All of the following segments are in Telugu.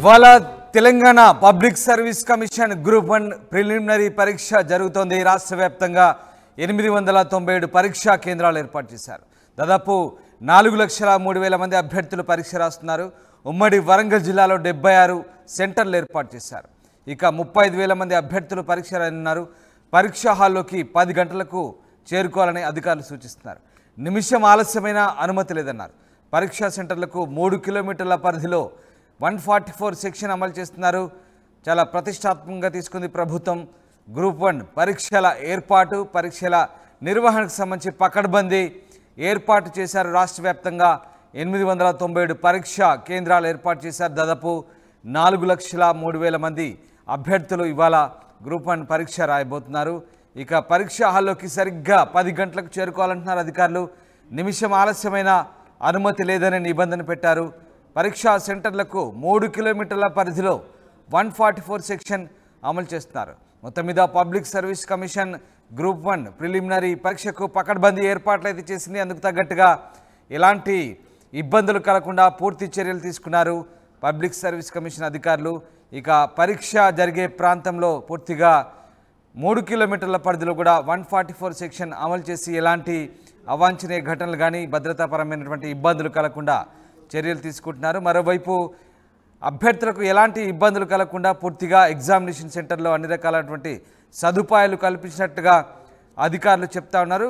ఇవాళ Telangana public service commission group one preliminary పరీక్ష జరుగుతోంది రాష్ట్ర వ్యాప్తంగా ఎనిమిది వందల తొంభై ఏడు పరీక్షా కేంద్రాలు ఏర్పాటు చేశారు దాదాపు నాలుగు లక్షల మూడు వేల మంది అభ్యర్థులు పరీక్ష రాస్తున్నారు ఉమ్మడి వరంగల్ జిల్లాలో డెబ్బై ఆరు సెంటర్లు ఏర్పాటు చేశారు ఇక ముప్పై ఐదు వేల మంది అభ్యర్థులు పరీక్ష రాయనున్నారు పరీక్షా హాల్లోకి పది గంటలకు చేరుకోవాలని అధికారులు సూచిస్తున్నారు నిమిషం ఆలస్యమైన అనుమతి లేదన్నారు పరీక్షా సెంటర్లకు మూడు కిలోమీటర్ల పరిధిలో వన్ ఫార్టీ ఫోర్ సెక్షన్ అమలు చేస్తున్నారు చాలా ప్రతిష్టాత్మకంగా తీసుకుంది ప్రభుత్వం గ్రూప్ వన్ పరీక్షల ఏర్పాటు పరీక్షల నిర్వహణకు సంబంధించి పకడ్బందీ ఏర్పాటు చేశారు రాష్ట్ర వ్యాప్తంగా ఎనిమిది వందల తొంభై ఏడు పరీక్ష కేంద్రాలు ఏర్పాటు చేశారు దాదాపు నాలుగు లక్షల మూడు వేల మంది అభ్యర్థులు ఇవాళ గ్రూప్ వన్ పరీక్ష రాయబోతున్నారు ఇక పరీక్ష హాల్లోకి సరిగ్గా పది గంటలకు చేరుకోవాలంటున్నారు అధికారులు నిమిషం ఆలస్యమైన అనుమతి లేదనే నిబంధన పెట్టారు పరీక్షా సెంటర్లకు మూడు కిలోమీటర్ల పరిధిలో వన్ ఫార్టీ ఫోర్ సెక్షన్ అమలు చేస్తున్నారు మొత్తం మీద public service commission group one preliminary పరీక్షకు పకడ్బందీ ఏర్పాట్లు అయితే చేసింది అందుకు తగ్గట్టుగా ఎలాంటి ఇబ్బందులు కలగకుండా పూర్తి చర్యలు తీసుకున్నారు పబ్లిక్ సర్వీస్ కమిషన్ అధికారులు ఇక పరీక్ష జరిగే ప్రాంతంలో పూర్తిగా మూడు కిలోమీటర్ల పరిధిలో కూడా వన్ ఫార్టీ ఫోర్ సెక్షన్ అమలు చేసి ఎలాంటి అవాంఛనీయ ఘటనలు కానీ భద్రతాపరమైనటువంటి ఇబ్బందులు కలగకుండా చర్యలు తీసుకుంటున్నారు మరోవైపు అభ్యర్థులకు ఎలాంటి ఇబ్బందులు కలగకుండా పూర్తిగా ఎగ్జామినేషన్ సెంటర్లో అన్ని రకాలైనటువంటి సదుపాయాలు కల్పించినట్టుగా అధికారులు చెప్తా ఉన్నారు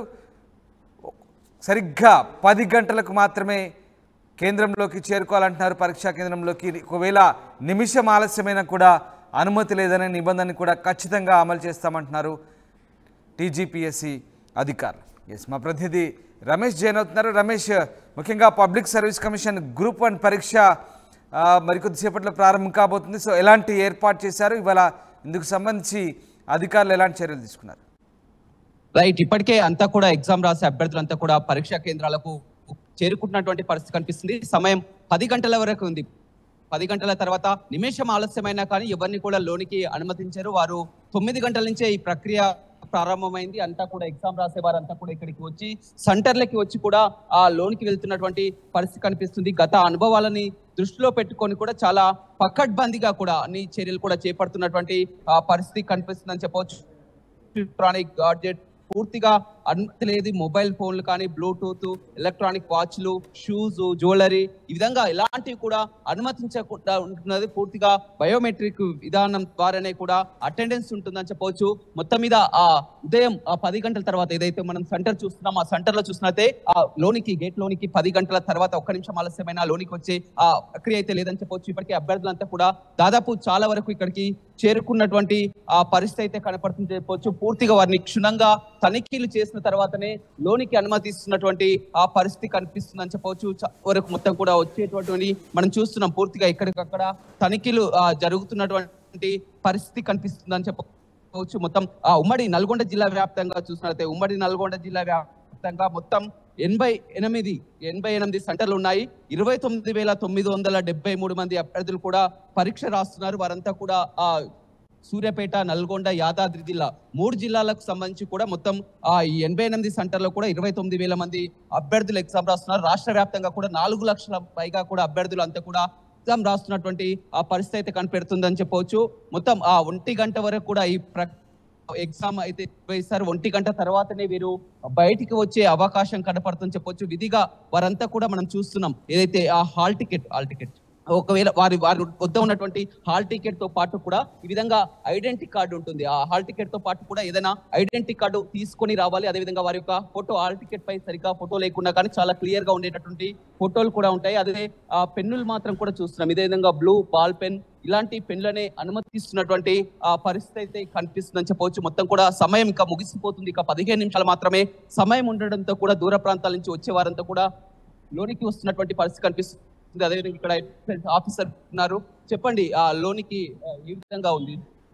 సరిగ్గా పది గంటలకు మాత్రమే కేంద్రంలోకి చేరుకోవాలంటున్నారు పరీక్షా కేంద్రంలోకి ఒకవేళ నిమిషం ఆలస్యమైనా కూడా అనుమతి లేదనే నిబంధనని కూడా ఖచ్చితంగా అమలు చేస్తామంటున్నారు టీజీపీఎస్సి అధికారులు ఎస్ మా ప్రతినిధి రమేష్ జైన్ అవుతున్నారు రమేష్ ముఖ్యంగా public service commission group one పరీక్ష ఆ, మరికొద్దిసేపట్లో ప్రారంభం కాబోతుంది సో ఎలాంటి ఏర్పాటు చేశారు ఇవాళ ఇందుకు సంబంధించి అధికారులు ఎలాంటి చర్యలు తీసుకున్నారు రైట్ ఇప్పటికే అంతా కూడా ఎగ్జామ్ రాసే అభ్యర్థులంతా కూడా పరీక్షా కేంద్రాలకు చేరుకుంటున్నటువంటి పరిస్థితి కనిపిస్తుంది సమయం పది గంటల వరకు ఉంది పది గంటల తర్వాత నిమిషం ఆలస్యమైనా కానీ ఎవరిని కూడా లోనికి అనుమతించారు వారు తొమ్మిది గంటల నుంచే ఈ ప్రక్రియ ప్రారంభమైంది అంతా కూడా ఎగ్జామ్ రాసే వారంతా కూడా ఇక్కడికి వచ్చి సెంటర్లకి వచ్చి కూడా ఆ లోనికి వెళ్తున్నటువంటి పరిస్థితి కనిపిస్తుంది గత అనుభవాలని దృష్టిలో పెట్టుకొని కూడా చాలా పకడ్బందీగా కూడా అన్ని చర్యలు కూడా చేపడుతున్నటువంటి ఆ, పరిస్థితి కనిపిస్తుందని చెప్పవచ్చు ఎలక్ట్రానిక్ గాడ్జెట్ పూర్తిగా అనుమతి లేదు మొబైల్ ఫోన్లు కానీ బ్లూటూత్ ఎలక్ట్రానిక్ వాచ్లు షూస్ జ్యువెలరీ ఈ విధంగా ఇలాంటివి కూడా అనుమతించకుండా ఉంటున్నది పూర్తిగా బయోమెట్రిక్ విధానం ద్వారానే కూడా అటెండెన్స్ ఉంటుందని చెప్పవచ్చు మొత్తం మీద ఆ ఉదయం ఆ పది గంటల తర్వాత ఏదైతే మనం సెంటర్ చూస్తున్నాం ఆ సెంటర్ లో చూసినట్టే ఆ లోనికి గేట్ లోనికి పది గంటల తర్వాత ఒక్క నిమిషం ఆలస్యమైన లోనికి వచ్చే ఆ ప్రక్రియ అయితే లేదని చెప్పవచ్చు ఇప్పటికే అభ్యర్థులంతా కూడా దాదాపు చాలా వరకు ఇక్కడికి చేరుకున్నటువంటి ఆ పరిస్థితి అయితే కనపడుతుంది చెప్పవచ్చు పూర్తిగా వారిని క్షుణ్ణంగా తనిఖీలు చేసిన తర్వాతనే లోనికి అనుమతిస్తున్నటువంటి ఆ పరిస్థితి కనిపిస్తుందని చెప్పవచ్చు చా- వరకు మొత్తం కూడా వచ్చేటువంటి మనం చూస్తున్నాం పూర్తిగా ఎక్కడికక్కడ తనిఖీలు ఆ, జరుగుతున్నటువంటి పరిస్థితి కనిపిస్తుందని చెప్పవచ్చు మొత్తం ఆ ఉమ్మడి నల్గొండ జిల్లా వ్యాప్తంగా చూసినట్లయితే ఉమ్మడి నల్గొండ జిల్లా వ్యాప్తంగా మొత్తం ఎనభై ఎనిమిది ఎనభై ఎనిమిది సెంటర్లు ఉన్నాయి ఇరవై తొమ్మిది వేల తొమ్మిది వందల డెబ్బై మూడు మంది అభ్యర్థులు కూడా పరీక్ష రాస్తున్నారు వారంతా కూడా ఆ సూర్యాపేట నల్గొండ యాదాద్రి జిల్లా మూడు జిల్లాలకు సంబంధించి కూడా మొత్తం ఆ ఈ ఎనభై ఎనిమిది సెంటర్లో కూడా ఇరవై తొమ్మిది వేల మంది అభ్యర్థులు ఎగ్జామ్ రాస్తున్నారు రాష్ట్ర వ్యాప్తంగా కూడా నాలుగు లక్షల పైగా కూడా అభ్యర్థులు అంతా కూడా ఎగ్జామ్ రాస్తున్నటువంటి ఆ పరిస్థితి అయితే కనిపెడుతుందని చెప్పవచ్చు మొత్తం ఆ ఒంటి గంట వరకు కూడా ఈ ప్ర ఎగ్జామ్ అయితే నిర్వహిస్తారు ఒంటి గంట తర్వాతనే వీరు బయటికి వచ్చే అవకాశం కనపడుతుందని చెప్పొచ్చు విధిగా వారంతా కూడా మనం చూస్తున్నాం ఏదైతే ఆ హాల్ టికెట్ హాల్ టికెట్ ఒకవేళ వారి వారి వద్ద ఉన్నటువంటి హాల్ టికెట్ తో పాటు కూడా ఈ విధంగా ఐడెంటిటీ కార్డు ఉంటుంది ఆ హాల్ టికెట్ తో పాటు కూడా ఏదైనా ఐడెంటిటీ కార్డు తీసుకొని రావాలి అదే విధంగా వారి యొక్క ఫోటో హాల్ టికెట్ పై సరిగ్గా ఫోటో లేకుండా కానీ చాలా క్లియర్ గా ఉండేటటువంటి ఫోటోలు కూడా ఉంటాయి అదే ఆ పెన్నులు మాత్రం కూడా చూస్తున్నాం ఇదే విధంగా బ్లూ బాల్ పెన్ ఇలాంటి పెన్లనే అనుమతిస్తున్నటువంటి ఆ పరిస్థితి అయితే కనిపిస్తుందని చెప్పవచ్చు మొత్తం కూడా సమయం ఇంకా ముగిసిపోతుంది ఇక పదిహేను నిమిషాలు మాత్రమే సమయం ఉండడంతో కూడా దూర ప్రాంతాల నుంచి వచ్చే వారంతా కూడా లోనికి వస్తున్నటువంటి పరిస్థితి కనిపిస్తుంది అదేవిధంగా ఇక్కడ ఆఫీసర్ ఉన్నారు చెప్పండి ఆ లోనికి ఆ, ఏ విధంగా ఉంది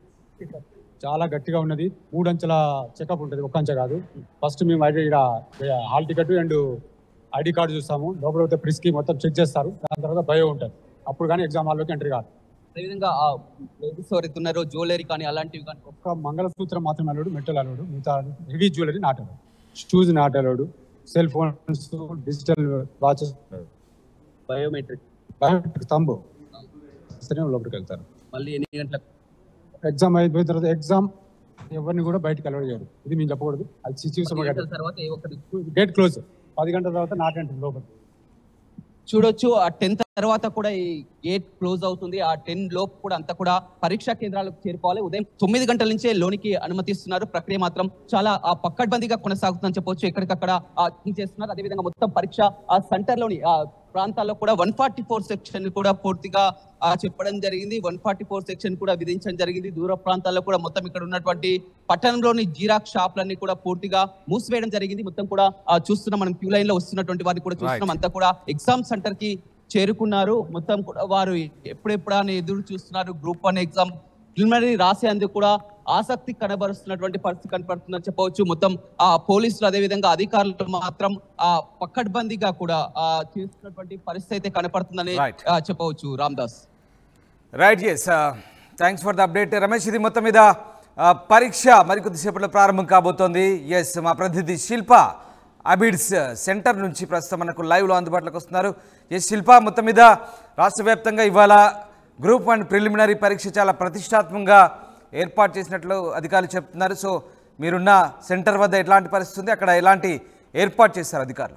చాలా గట్టిగా ఉన్నది మూడంచెల చెకప్ ఉంటుంది ఒక్క అంచె కాదు ఫస్ట్ మేము ఐడి ఇక్కడ hall ticket and ID card చూస్తాము లోపల పోతే ప్రిస్కి మొత్తం చెక్ చేస్తారు దాని తర్వాత బయో ఉంటుంది అప్పుడు కానీ ఎగ్జామ్ హాల్లోకి ఎంట్రీ కాదు అదేవిధంగా ఆ లేడీస్ ఎవరైతే ఉన్నారో జ్యువెలరీ కానీ అలాంటివి కానీ ఒక్క మంగళసూత్రం మాత్రమే అలవాడు మెటల్ అలవాడు మిగతా heavy jewellery not allowed shoes not allowed cell phones digital watches biometric biometric thumb ఇస్తేనే లోపలికి వెళ్తారు మళ్ళీ ఎన్ని గంటలకు ఎగ్జామ్ అయిపోయిన తర్వాత ఎగ్జామ్ ఎవరిని కూడా బయటకు అలవాటు చేయరు ఇది మేము చెప్పకూడదు అది పది సిచ్యువేషన్ గంటల తర్వాత ఏ ఒక్కటి గేట్ క్లోజ్ పది గంటల తర్వాత నాట్ ఎంట్రీ లోపల చూడొచ్చు ఆ టెన్ తర్వాత కూడా ఈ గేట్ క్లోజ్ అవుతుంది ఆ టెన్ లోపు కూడా అంతా కూడా పరీక్షా కేంద్రాలకు చేరుకోవాలి ఉదయం తొమ్మిది గంటల నుంచే లోనికి అనుమతిస్తున్నారు ప్రక్రియ మాత్రం చాలా ఆ పక్కడ్బందీగా కొనసాగుతుందని చెప్పొచ్చు ఎక్కడికక్కడ ఆ, చేస్తున్నారు అదేవిధంగా మొత్తం పరీక్ష ఆ సెంటర్ లోని ఆ ప్రాంతాల్లో కూడా వన్ ఫార్టీ ఫోర్ సెక్షన్ కూడా పూర్తిగా ఆ, చెప్పడం జరిగింది వన్ ఫార్టీ ఫోర్ సెక్షన్ కూడా విధించడం జరిగింది దూర ప్రాంతాల్లో కూడా మొత్తం ఇక్కడ ఉన్నటువంటి పట్టణంలోని జీరాక్ షాపులన్నీ కూడా పూర్తిగా మూసివేయడం జరిగింది మొత్తం కూడా ఆ, చూస్తున్నాం మనం క్యూ లైన్ లో వస్తున్నటువంటి వారిని కూడా చూస్తున్నాం అంతా కూడా ఎగ్జామ్ సెంటర్ కి చేరుకున్నారు మొత్తం కూడా వారు ఎప్పుడెప్పుడా అని ఎదురు చూస్తున్నారు గ్రూప్ వన్ ఎగ్జామ్ ప్రిలిమినరీ రాసేందుకు కూడా ఆసక్తి కనబరుస్తున్నటువంటి పరిస్థితి కనపడుతుందని చెప్పవచ్చు మొత్తం ఆ పోలీసులు అదే విధంగా అధికారులు మాత్రం ఆ పక్కడ్బందీగా కూడా ఆ చేస్తున్నటువంటి పరిస్థితి అయితే కనపడుతుందని Right. ఆ, చెప్పవచ్చు Ramdas right yes thanks for the update Ramesh ఇది మొత్తం మీద ఆ, పరీక్ష మరికొద్దిసేపట్లో ప్రారంభం కాబోతోంది ఎస్ మా ప్రతినిధి శిల్ప అబిడ్స్ సెంటర్ నుంచి ప్రస్తుతం మనకు లైవ్లో అందుబాటులోకి వస్తున్నారు ఎస్ శిల్ప మొత్తం మీద రాష్ట్ర వ్యాప్తంగా ఇవాళ గ్రూప్ వన్ ప్రిలిమినరీ పరీక్ష చాలా ప్రతిష్టాత్మకంగా ఏర్పాటు చేసినట్లు అధికారులు చెప్తున్నారు సో మీరున్న సెంటర్ వద్ద ఎట్లాంటి పరిస్థితి ఉంది అక్కడ ఎలాంటి ఏర్పాటు చేశారు అధికారులు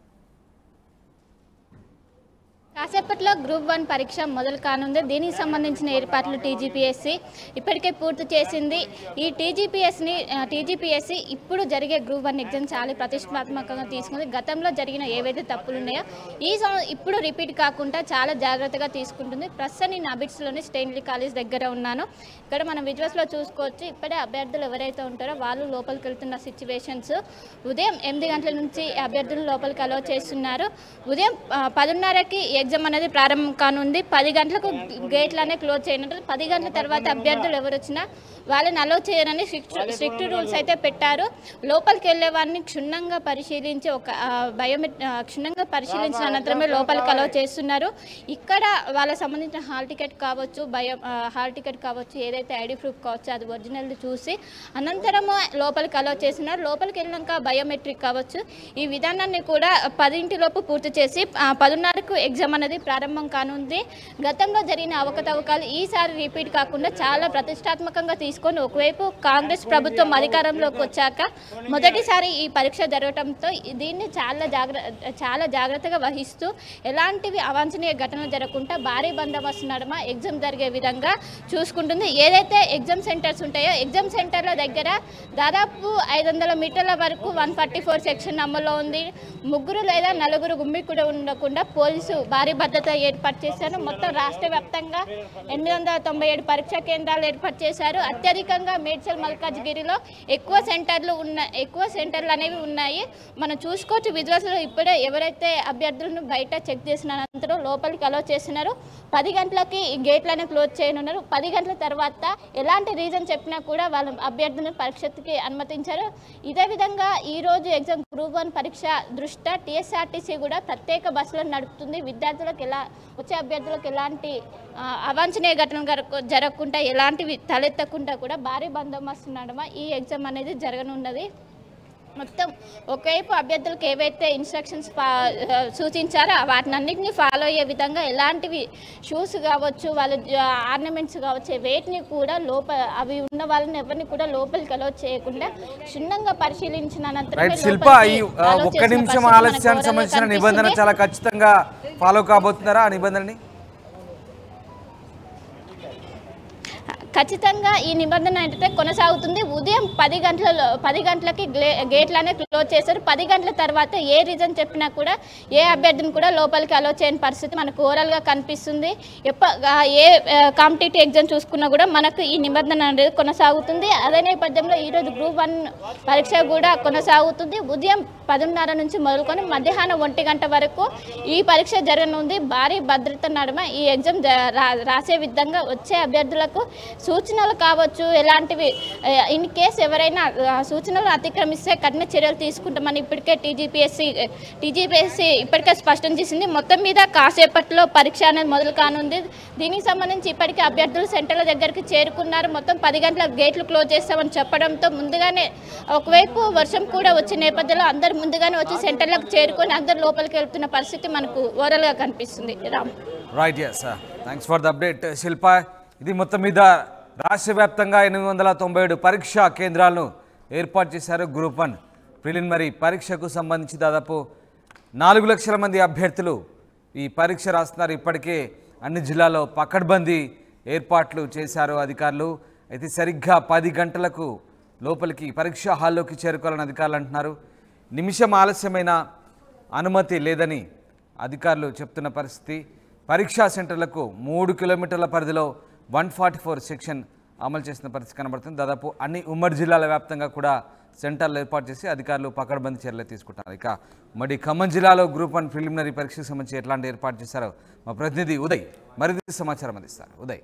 కాసేపట్లో గ్రూప్ వన్ పరీక్ష మొదలు కానుంది దీనికి సంబంధించిన ఏర్పాట్లు టీజీపీఎస్సి ఇప్పటికే పూర్తి చేసింది ఈ టీజీపీఎస్ని టీజీపీఎస్సి ఇప్పుడు జరిగే గ్రూప్ వన్ ఎగ్జామ్ చాలా ప్రతిష్టాత్మకంగా తీసుకుంది గతంలో జరిగిన ఏవైతే తప్పులు ఉన్నాయో ఈ సం- ఇప్పుడు రిపీట్ కాకుండా చాలా జాగ్రత్తగా తీసుకుంటుంది ప్రస్తుతం నేను అబిట్స్లోని స్టెయిన్లీ కాలేజ్ దగ్గర ఉన్నాను ఇక్కడ మనం విజువల్స్లో చూసుకోవచ్చు ఇప్పుడే అభ్యర్థులు ఎవరైతే ఉంటారో వాళ్ళు లోపలికి వెళ్తున్న సిచ్యువేషన్స్ ఉదయం ఎనిమిది గంటల నుంచి అభ్యర్థులు లోపలికి అలో చేస్తున్నారు ఉదయం ఆ, పదిన్నరకి ఎగ్జామ్ అనేది ప్రారంభం కానుంది పది గంటలకు గేట్లనే క్లోజ్ చేయనుంటారు పది గంటల తర్వాత అభ్యర్థులు ఎవరు వచ్చినా వాళ్ళని అలో చేయరని స్ట్రిక్ట్ స్ట్రిక్ట్ రూల్స్ అయితే పెట్టారు లోపలికి వెళ్ళే వారిని క్షుణ్ణంగా పరిశీలించి ఒక బయోమెట్ క్షుణ్ణంగా పరిశీలించిన అనంతరమే లోపలికి అలో చేస్తున్నారు ఇక్కడ వాళ్ళకి సంబంధించిన హాల్ టికెట్ కావచ్చు బయో ఆ, హాల్ టికెట్ కావచ్చు ఏదైతే ఐడి ప్రూఫ్ కావచ్చు అది ఒరిజినల్ చూసి అనంతరము లోపలికి అలో చేస్తున్నారు లోపలికి వెళ్ళినాక బయోమెట్రిక్ కావచ్చు ఈ విధానాన్ని కూడా పదింటిలోపు పూర్తి చేసి ఆ, పదిన్నరకు ఎగ్జామ్ అనేది ప్రారంభం కానుంది గతంలో జరిగిన అవకతవకాలు ఈసారి రిపీట్ కాకుండా చాలా ప్రతిష్టాత్మకంగా తీసుకొని ఒకవైపు కాంగ్రెస్ ప్రభుత్వం అధికారంలోకి వచ్చాక మొదటిసారి ఈ పరీక్ష జరగడంతో దీన్ని చాలా జాగ్ర చాలా జాగ్రత్తగా వహిస్తూ ఎలాంటివి అవాంఛనీయ ఘటనలు జరగకుండా భారీ బందోబస్తు నడుమ ఎగ్జామ్ జరిగే విధంగా చూసుకుంటుంది ఏదైతే ఎగ్జామ్ సెంటర్స్ ఉంటాయో ఎగ్జామ్ సెంటర్ల దగ్గర దాదాపు ఐదు వందల మీటర్ల వరకు వన్ ఫార్టీ ఫోర్ సెక్షన్ అమల్లో ఉంది ముగ్గురు లేదా నలుగురు గుమ్మి కూడా ఉండకుండా పోలీసు భారీ భద్రత ఏర్పాటు చేశారు మొత్తం రాష్ట్ర వ్యాప్తంగా ఎనిమిది వందల తొంభై ఏడు పరీక్షా కేంద్రాలు ఏర్పాటు చేశారు అత్యధికంగా మేడ్చల్ మల్కాజ్గిరిలో ఎక్కువ సెంటర్లు ఉన్న ఎక్కువ సెంటర్లు అనేవి ఉన్నాయి మనం చూసుకోవచ్చు విజువల్స్లో ఇప్పుడే ఎవరైతే అభ్యర్థులను బయట చెక్ చేసిన అనంతరం లోపలికి అలో చేస్తున్నారు పది గంటలకి ఈ గేట్లను క్లోజ్ చేయనున్నారు పది గంటల తర్వాత ఎలాంటి రీజన్ చెప్పినా కూడా వాళ్ళ అభ్యర్థులను పరీక్షకి అనుమతించారు ఇదే విధంగా ఈ రోజు ఎగ్జామ్ గ్రూప్ వన్ పరీక్ష దృష్ట్యా టీఎస్ఆర్టీసీ కూడా ప్రత్యేక బస్సులను నడుపుతుంది విద్యార్థులకు ఎలా వచ్చే అభ్యర్థులకు ఎలాంటి ఆ, అవాంఛనీయ ఘటనలు జరగ- జరగకుండా ఎలాంటివి తలెత్తకుండా కూడా భారీ బందోబస్తు నడుమ ఈ ఎగ్జామ్ అనేది జరగనున్నది మొత్తం ఒకవైపు అభ్యర్థులకు ఏవైతే ఇన్స్ట్రక్షన్స్ ఫా ఆ, సూచించారో వాటిని అన్నింటినీ ఫాలో అయ్యే విధంగా ఎలాంటివి షూస్ కావచ్చు వాళ్ళ ఆర్నమెంట్స్ కావచ్చు వేటిని కూడా లోప అవి ఉన్న వాళ్ళని ఎవరిని కూడా లోపలికి అలో చేయకుండా క్షుణ్ణంగా పరిశీలించిన అనంతరమే రైట్ శిల్ప లోపలికి ఈ ఆ, allow ఒక్క చేసిన నిమిషం పరిస్థితి మనకు ఆలస్యానికి ఓవరాల్గా సంబంధించిన నిబంధన కనిపిస్తుంది. చాలా ఖచ్చితంగా ఫాలో కాబోతున్నారా ఆ నిబంధనని ఖచ్చితంగా ఈ నిబంధన అయితే కొనసాగుతుంది ఉదయం పది గంటల పది గంటలకి గ్లే- గేట్లనే క్లోజ్ చేశారు పది గంటల తర్వాత ఏ రీజన్ చెప్పినా కూడా ఏ అభ్యర్థిని కూడా లోపలికి అలో చేయని పరిస్థితి మనకు ఓవరాల్గా కనిపిస్తుంది ఎప్ప ఆ, ఏ కాంపిటేటివ్ ఎగ్జామ్ చూసుకున్నా కూడా మనకు ఈ నిబంధన అనేది కొనసాగుతుంది అదే నేపథ్యంలో ఈరోజు గ్రూప్ వన్ పరీక్ష కూడా కొనసాగుతుంది ఉదయం పదిన్నర నుంచి మొదలుకొని మధ్యాహ్నం ఒంటి గంట వరకు ఈ పరీక్ష జరగనుంది భారీ భద్రత నడుమ ఈ ఎగ్జామ్ జ- రా- రాసే విధంగా వచ్చే అభ్యర్థులకు సూచనలు కావచ్చు ఎలాంటివి ఇన్ కేస్ ఎవరైనా ఆ, సూచనలు అతిక్రమిస్తే కఠిన చర్యలు తీసుకుంటామని ఇప్పటికే టీజీపీఎస్సీ టీజీపీఎస్సీ ఇప్పటికే స్పష్టం చేసింది మొత్తం మీద కాసేపట్లో పరీక్ష అనేది మొదలు కానుంది దీనికి సంబంధించి ఇప్పటికే అభ్యర్థులు సెంటర్ల దగ్గరికి చేరుకున్నారు మొత్తం పది గంటల గేట్లు క్లోజ్ చేస్తామని చెప్పడంతో ముందుగానే ఒకవైపు వర్షం కూడా వచ్చే నేపథ్యంలో అందరు ముందుగానే వచ్చి సెంటర్లకు చేరుకొని అందరు లోపలికి వెళ్తున్న పరిస్థితి మనకు ఓవరాల్గా కనిపిస్తుంది Ram right yes thanks for the update Shilpa ఇది మొత్తం మీద రాష్ట్ర వ్యాప్తంగా ఎనిమిది వందల తొంభై ఏడు పరీక్షా కేంద్రాలను ఏర్పాటు చేశారు గ్రూప్ వన్ ప్రిలిమినరీ పరీక్షకు సంబంధించి దాదాపు నాలుగు లక్షల మంది అభ్యర్థులు ఈ పరీక్ష రాస్తున్నారు ఇప్పటికే అన్ని జిల్లాల్లో పకడ్బందీ ఏర్పాట్లు చేశారు అధికారులు అయితే సరిగ్గా పది గంటలకు లోపలికి పరీక్షా హాల్లోకి చేరుకోవాలని అధికారులు అంటున్నారు నిమిషం ఆలస్యమైన అనుమతి లేదని అధికారులు చెప్తున్న పరిస్థితి పరీక్షా సెంటర్లకు మూడు కిలోమీటర్ల పరిధిలో వన్ ఫార్టీ ఫోర్ సెక్షన్ అమలు చేసిన పరిస్థితి కనబడుతుంది దాదాపు అన్ని ఉమ్మడి జిల్లాల వ్యాప్తంగా కూడా సెంటర్లు ఏర్పాటు చేసి అధికారులు పకడ్బందీ చర్యలు తీసుకుంటారు ఇక మరి ఖమ్మం జిల్లాలో గ్రూప్ వన్ ప్రిలిమినరీ పరీక్షకు సంబంధించి ఎట్లాంటి ఏర్పాటు చేశారో మా ప్రతినిధి ఉదయ్ మరింత సమాచారం అందిస్తారు ఉదయ్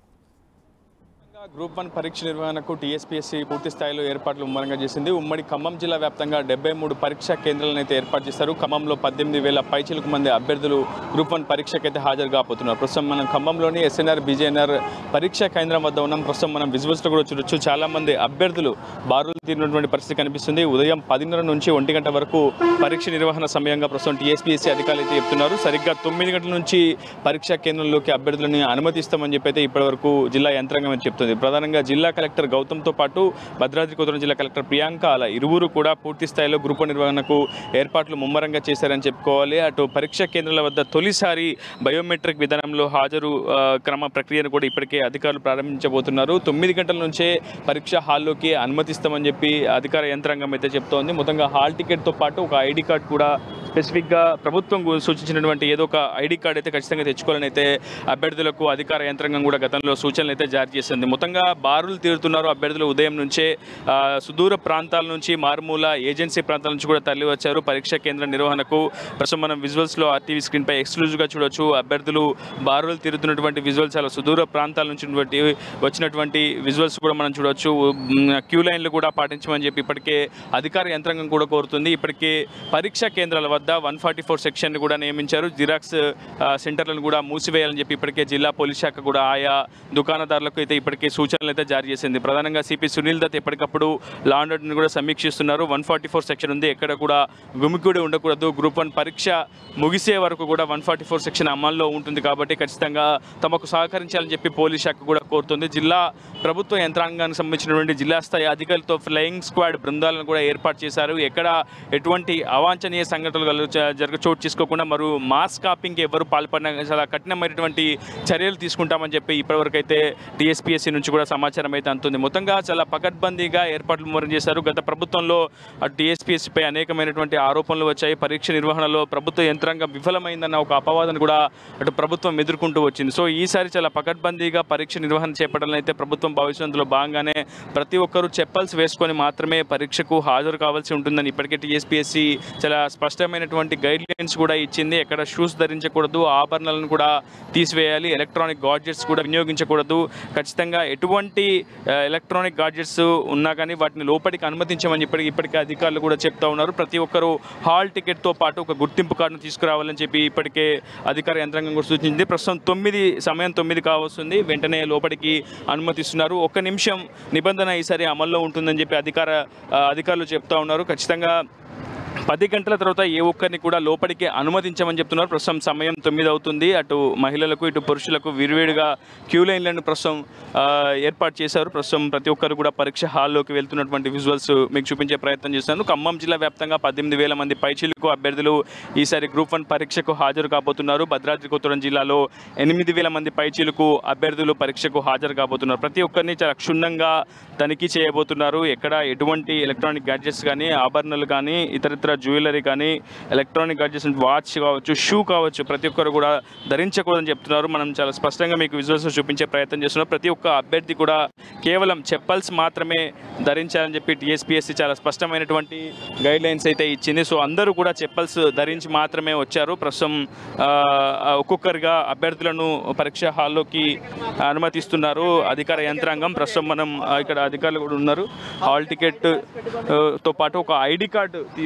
గ్రూప్ వన్ పరీక్ష నిర్వహణకు టీఎస్పీఎస్సీ పూర్తి స్థాయిలో ఏర్పాట్లు ముమ్మరంగా చేసింది ఉమ్మడి ఖమ్మం జిల్లా వ్యాప్తంగా డెబ్బై మూడు పరీక్షా కేంద్రాలను అయితే ఏర్పాటు చేశారు ఖమ్మంలో పద్దెనిమిది వేల పైచిలకు మంది అభ్యర్థులు గ్రూప్ వన్ పరీక్షకి అయితే హాజరు కాబోతున్నారు ప్రస్తుతం మనం ఖమ్మంలోని ఎస్ఎన్ఆర్ బీజేఎన్ఆర్ పరీక్షా కేంద్రం వద్ద ఉన్నాం ప్రస్తుతం మనం విజువల్స్లో కూడా చూడొచ్చు చాలా మంది అభ్యర్థులు బారులు తీరినటువంటి పరిస్థితి కనిపిస్తుంది ఉదయం పదిన్నర నుంచి ఒంటి గంట వరకు పరీక్ష నిర్వహణ సమయంగా ప్రస్తుతం టీఎస్పీఎస్సీ అధికారులు అయితే చెప్తున్నారు సరిగ్గా తొమ్మిది గంటల నుంచి పరీక్షా కేంద్రంలోకి అభ్యర్థులని అనుమతిస్తామని చెప్పి అయితే ఇప్పటివరకు జిల్లా యంత్రాంగం అని చెప్తుంది ప్రధానంగా జిల్లా కలెక్టర్ గౌతమ్తో పాటు భద్రాద్రి కొత్తగూడెం జిల్లా కలెక్టర్ ప్రియాంక అలా ఇరువురు కూడా పూర్తి స్థాయిలో గ్రూప్ వన్ నిర్వహణకు ఏర్పాట్లు ముమ్మరంగా చేశారని చెప్పుకోవాలి అటు పరీక్షా కేంద్రాల వద్ద తొలిసారి బయోమెట్రిక్ విధానంలో హాజరు ఆ, క్రమ ప్రక్రియను కూడా ఇప్పటికే అధికారులు ప్రారంభించబోతున్నారు తొమ్మిది గంటల నుంచే పరీక్ష హాల్లోకి అనుమతిస్తామని చెప్పి అధికార యంత్రాంగం అయితే చెప్తోంది మొత్తంగా హాల్ టికెట్తో పాటు ఒక ఐడి కార్డ్ కూడా స్పెసిఫిక్గా ప్రభుత్వం గు- సూచించినటువంటి ఏదో ఒక ఐడి కార్డ్ అయితే ఖచ్చితంగా తెచ్చుకోవాలని అయితే అభ్యర్థులకు అధికార యంత్రాంగం కూడా గతంలో సూచనలు అయితే జారీ చేసింది మొత్తంగా బారులు తీరుతున్నారు అభ్యర్థులు ఉదయం నుంచే ఆ, సుదూర ప్రాంతాల నుంచి మారుమూల ఏజెన్సీ ప్రాంతాల నుంచి కూడా తరలి వచ్చారు పరీక్షా కేంద్ర నిర్వహణకు ప్రస్తుతం మనం విజువల్స్లో ఆర్టీవీ స్క్రీన్పై ఎక్స్క్లూజివ్గా చూడొచ్చు అభ్యర్థులు బారులు తీరుతున్నటువంటి విజువల్స్ చాలా సుదూర ప్రాంతాల నుంచి ఉన్నటువంటి వచ్చినటువంటి విజువల్స్ కూడా మనం చూడొచ్చు మ్, క్యూ లైన్లు కూడా పాటించమని చెప్పి ఇప్పటికే అధికార యంత్రాంగం కూడా కోరుతుంది ఇప్పటికే పరీక్షా కేంద్రాల వద్ద వన్ ఫార్టీ ఫోర్ సెక్షన్ కూడా నియమించారు జిరాక్స్ ఆ, సెంటర్లను కూడా మూసివేయాలని చెప్పి ఇప్పటికే జిల్లా పోలీస్ శాఖ కూడా ఆయా దుకాణదారులకు అయితే ఇప్పటికే సూచనలు అయితే జారీ చేసింది ప్రధానంగా సిపి సునీల్ దత్ ఎప్పటికప్పుడు లా అండ్ ఆర్డర్ని కూడా సమీక్షిస్తున్నారు వన్ ఫార్టీ ఫోర్ సెక్షన్ ఉంది ఎక్కడ కూడా గుమికూడి ఉండకూడదు గ్రూప్ వన్ పరీక్ష ముగిసే వరకు కూడా వన్ ఫార్టీ ఫోర్ సెక్షన్ అమల్లో ఉంటుంది కాబట్టి ఖచ్చితంగా తమకు సహకరించాలని చెప్పి పోలీస్ శాఖ కూడా కోరుతుంది జిల్లా ప్రభుత్వ యంత్రాంగానికి సంబంధించినటువంటి జిల్లా స్థాయి అధికారులతో ఫ్లయింగ్ స్క్వాడ్ బృందాలను కూడా ఏర్పాటు చేశారు ఎక్కడ ఎటువంటి అవాంఛనీయ సంఘటనలు కలు- జ- జరగ చోటు చేసుకోకుండా మరియు మాస్ కాపింగ్కి ఎవరు పాల్పడినా చాలా కఠినమైనటువంటి చర్యలు తీసుకుంటామని చెప్పి ఇప్పటివరకు అయితే టీఎస్పీఎస్సీ నుంచి కూడా సమాచారం అయితే అందుతుంది మొత్తంగా చాలా పకడ్బందీగా ఏర్పాట్లు మొదలు చేశారు గత ప్రభుత్వంలో అటు టీఎస్పీఎస్సీపై అనేకమైనటువంటి ఆరోపణలు వచ్చాయి పరీక్ష నిర్వహణలో ప్రభుత్వ యంత్రాంగం విఫలమైందన్న ఒక అపవాదన కూడా అటు ప్రభుత్వం ఎదుర్కొంటూ వచ్చింది సో ఈసారి చాలా పకడ్బందీగా పరీక్ష నిర్వహణ చేపట్టాలని అయితే ప్రభుత్వం భావిస్తున్నందులో భాగంగానే ప్రతి ఒక్కరూ చెప్పల్స్ వేసుకొని మాత్రమే పరీక్షకు హాజరు కావాల్సి ఉంటుందని ఇప్పటికే టీఎస్పీఎస్సీ చాలా స్పష్టమైనటువంటి గైడ్ లైన్స్ కూడా ఇచ్చింది ఎక్కడ షూస్ ధరించకూడదు ఆభరణాలను కూడా తీసివేయాలి ఎలక్ట్రానిక్ గాడ్జెట్స్ కూడా వినియోగించకూడదు ఖచ్చితంగా ఎటువంటి ఆ, ఎలక్ట్రానిక్ గాడ్జెట్స్ ఉన్నా కానీ వాటిని లోపలికి అనుమతించమని ఇప్పటికి ఇప్పటికే అధికారులు కూడా చెప్తా ఉన్నారు ప్రతి ఒక్కరూ హాల్ టికెట్తో పాటు ఒక గుర్తింపు కార్డును తీసుకురావాలని చెప్పి ఇప్పటికే అధికార యంత్రాంగం కూడా సూచించింది ప్రస్తుతం తొమ్మిది సమయం తొమ్మిది కావస్తుంది వెంటనే లోపలికి అనుమతిస్తున్నారు ఒక్క నిమిషం నిబంధన ఈసారి అమల్లో ఉంటుందని చెప్పి అధికార ఆ, అధికారులు చెప్తా ఉన్నారు ఖచ్చితంగా పది గంటల తర్వాత ఏ ఒక్కరిని కూడా లోపలికి అనుమతించమని చెప్తున్నారు ప్రస్తుతం సమయం తొమ్మిది అవుతుంది అటు మహిళలకు ఇటు పురుషులకు విరివిడిగా క్యూ లైన్లను ప్రస్తుతం ఆ, ఏర్పాటు చేశారు ప్రస్తుతం ప్రతి ఒక్కరు కూడా పరీక్ష హాల్లోకి వెళ్తున్నటువంటి విజువల్స్ మీకు చూపించే ప్రయత్నం చేస్తాను ఖమ్మం జిల్లా వ్యాప్తంగా పద్దెనిమిది వేల మంది పైచీలకు అభ్యర్థులు ఈసారి గ్రూప్ వన్ పరీక్షకు హాజరు కాబోతున్నారు భద్రాద్రి కొత్తగూడెం జిల్లాలో ఎనిమిది వేల మంది పైచీలకు అభ్యర్థులు పరీక్షకు హాజరు కాబోతున్నారు ప్రతి ఒక్కరిని చాలా క్షుణ్ణంగా తనిఖీ చేయబోతున్నారు ఎక్కడ ఎటువంటి ఎలక్ట్రానిక్ గ్యాడ్జెట్స్ కానీ ఆభరణాలు కానీ ఇతరితర జ్యువెలరీ కానీ ఎలక్ట్రానిక్ గ్యాడ్జెట్స్ వాచ్ కావచ్చు షూ కావచ్చు ప్రతి ఒక్కరు కూడా ధరించకూడదని చెప్తున్నారు మనం చాలా స్పష్టంగా మీకు విజువల్స్ చూపించే ప్రయత్నం చేస్తున్నాం ప్రతి ఒక్క అభ్యర్థి కూడా కేవలం చెప్పల్స్ మాత్రమే ధరించాలని చెప్పి టీఎస్పీఎస్సీ చాలా స్పష్టమైనటువంటి గైడ్ లైన్స్ అయితే ఇచ్చింది సో అందరూ కూడా చెప్పల్స్ ధరించి మాత్రమే వచ్చారు ప్రస్తుతం ఆ, ఆ, ఒక్కొక్కరిగా అభ్యర్థులను పరీక్ష హాల్లోకి అనుమతిస్తున్నారు అధికార యంత్రాంగం ప్రస్తుతం మనం ఆ, ఇక్కడ అధికారులు కూడా ఉన్నారు హాల్ టికెట్ ఆ, తో పాటు ఒక ఐడి కార్డు తీ- వెంట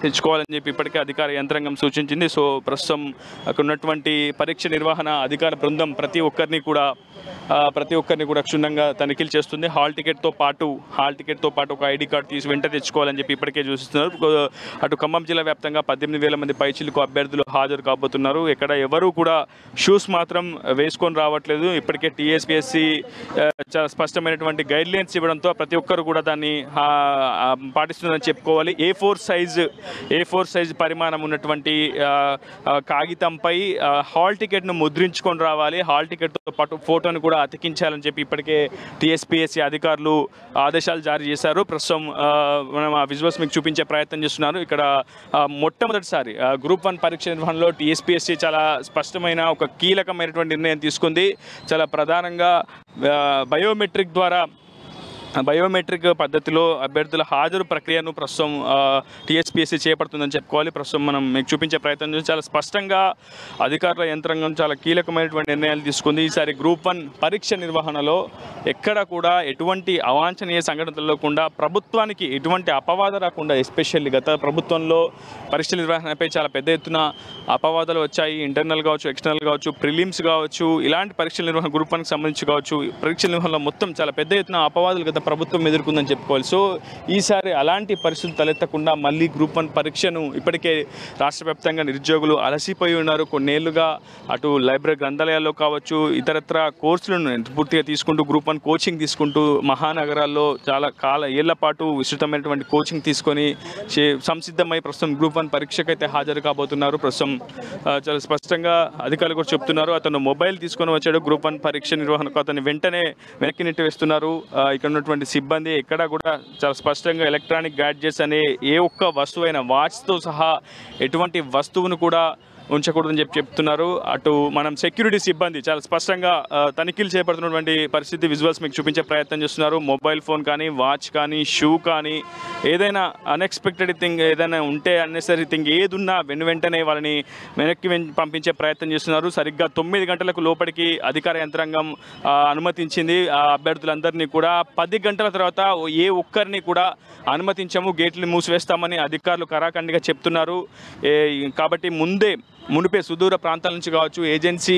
తెచ్చుకోవాలని చెప్పి ఇప్పటికే అధికార యంత్రాంగం సూచించింది సో ప్రస్తుతం అక్కడ ఉన్నటువంటి పరీక్ష నిర్వహణ అధికార బృందం ప్రతి ఒక్కరిని కూడా ఆ, ప్రతి ఒక్కరిని కూడా క్షుణ్ణంగా తనిఖీలు చేస్తుంది హాల్ టికెట్తో పాటు హాల్ టికెట్తో పాటు ఒక ఐడి కార్డు తీసి వెంట తెచ్చుకోవాలని చెప్పి ఇప్పటికే చూస్తున్నారు కో- అటు ఖమ్మం జిల్లా వ్యాప్తంగా పద్దెనిమిది వేల మంది పైచిలకు అభ్యర్థులు హాజరు కాబోతున్నారు ఇక్కడ ఎవరు కూడా షూస్ మాత్రం వేసుకొని రావట్లేదు ఇప్పటికే టీఎస్పీఎస్సీ చాలా స్పష్టమైనటువంటి గైడ్ లైన్స్ ఇవ్వడంతో ప్రతి ఒక్కరు కూడా దాన్ని ఆ, ఆ, పాటిస్తున్నారని చెప్పుకోవాలి A four size A four size పరిమాణం ఉన్నటువంటి ఆ, ఆ, కాగితంపై ఆ, హాల్ టికెట్ను ముద్రించుకొని రావాలి హాల్ టికెట్తో పాటు ఫోటోను కూడా అతికించాలని చెప్పి ఇప్పటికే టీఎస్పీఎస్సీ అధికారులు ఆదేశాలు జారీ చేశారు ప్రస్తుతం ఆ, మనం ఆ విజువల్స్ మీకు చూపించే ప్రయత్నం చేస్తున్నారు ఇక్కడ ఆ, మొట్టమొదటిసారి ఆ, గ్రూప్ వన్ పరీక్ష నిర్వహణలో టీఎస్పీఎస్సీ చాలా స్పష్టమైన ఒక కీలకమైనటువంటి నిర్ణయం తీసుకుంది చాలా ప్రధానంగా ఆ, బయోమెట్రిక్ ద్వారా బయోమెట్రిక్ పద్ధతిలో అభ్యర్థుల హాజరు ప్రక్రియను ప్రస్తుతం టీఎస్పీఎస్సీ చేపడుతుందని చెప్పుకోవాలి ప్రస్తుతం మనం మీకు చూపించే ప్రయత్నం చేసి చాలా స్పష్టంగా అధికారుల యంత్రాంగం చాలా కీలకమైనటువంటి నిర్ణయాలు తీసుకుంది ఈసారి గ్రూప్ వన్ పరీక్ష నిర్వహణలో ఎక్కడ కూడా ఎటువంటి అవాంఛనీయ సంఘటనలు లేకుండా ప్రభుత్వానికి ఎటువంటి అపవాద రాకుండా ఎస్పెషల్లీ గత ప్రభుత్వంలో పరీక్ష నిర్వహణపై చాలా పెద్ద ఎత్తున అపవాదాలు వచ్చాయి ఇంటర్నల్ కావచ్చు ఎక్స్టర్నల్ కావచ్చు ప్రిలిమ్స్ కావచ్చు ఇలాంటి పరీక్షల నిర్వహణ గ్రూప్ వన్కి సంబంధించి కావచ్చు పరీక్షల నిర్వహణలో మొత్తం చాలా పెద్ద ఎత్తున అపవాదాలు గత ప్రభుత్వం ఎదుర్కొందని చెప్పుకోవాలి సో ఈసారి అలాంటి పరిస్థితులు తలెత్తకుండా మళ్ళీ గ్రూప్ వన్ పరీక్షను ఇప్పటికే రాష్ట్ర వ్యాప్తంగా నిరుద్యోగులు అలసిపోయి ఉన్నారు కొన్నేళ్లుగా అటు లైబ్రరీ గ్రంథాలయాల్లో కావచ్చు ఇతరత్ర కోర్సులను పూర్తిగా తీసుకుంటూ గ్రూప్ వన్ కోచింగ్ తీసుకుంటూ మహానగరాల్లో చాలా కాల ఏళ్ల పాటు విస్తృతమైనటువంటి కోచింగ్ తీసుకొని చే- సంసిద్ధమై ప్రస్తుతం గ్రూప్ వన్ పరీక్షకైతే హాజరు కాబోతున్నారు ప్రస్తుతం ఆ, చాలా స్పష్టంగా అధికారులు కూడా చెప్తున్నారు అతను మొబైల్ తీసుకొని వచ్చాడు గ్రూప్ వన్ పరీక్ష నిర్వహణకు అతన్ని వెంటనే వెనక్కి నెట్టి వేస్తున్నారు ఆ, ఇక్కడ ఉన్నటువంటి సిబ్బంది ఎక్కడా కూడా చాలా స్పష్టంగా ఎలక్ట్రానిక్ గ్యాడ్జెట్స్ అనే ఏ ఒక్క వస్తువైన వాచ్తో సహా ఎటువంటి వస్తువును కూడా ఉంచకూడదని చెప్పి చెప్తున్నారు అటు మనం సెక్యూరిటీ సిబ్బంది చాలా స్పష్టంగా ఆ, తనిఖీలు చేపడుతున్నటువంటి పరిస్థితి విజువల్స్ మీకు చూపించే ప్రయత్నం చేస్తున్నారు మొబైల్ ఫోన్ కానీ వాచ్ కానీ షూ కానీ ఏదైనా అన్ఎక్స్పెక్టెడ్ థింగ్ ఏదైనా ఉంటే అన్నెసరీ థింగ్ ఏది ఉన్నా వెను వెంటనే వాళ్ళని వెనక్కి వెన్- పంపించే ప్రయత్నం చేస్తున్నారు సరిగ్గా తొమ్మిది గంటలకు లోపలికి అధికార యంత్రాంగం ఆ, అనుమతించింది ఆ అభ్యర్థులందరినీ కూడా పది గంటల తర్వాత ఏ ఒక్కరిని కూడా అనుమతించము గేట్లు మూసివేస్తామని అధికారులు కరాఖండిగా చెప్తున్నారు ఏ, కాబట్టి ముందే మునిపే సుదూర ప్రాంతాల నుంచి కావచ్చు ఏజెన్సీ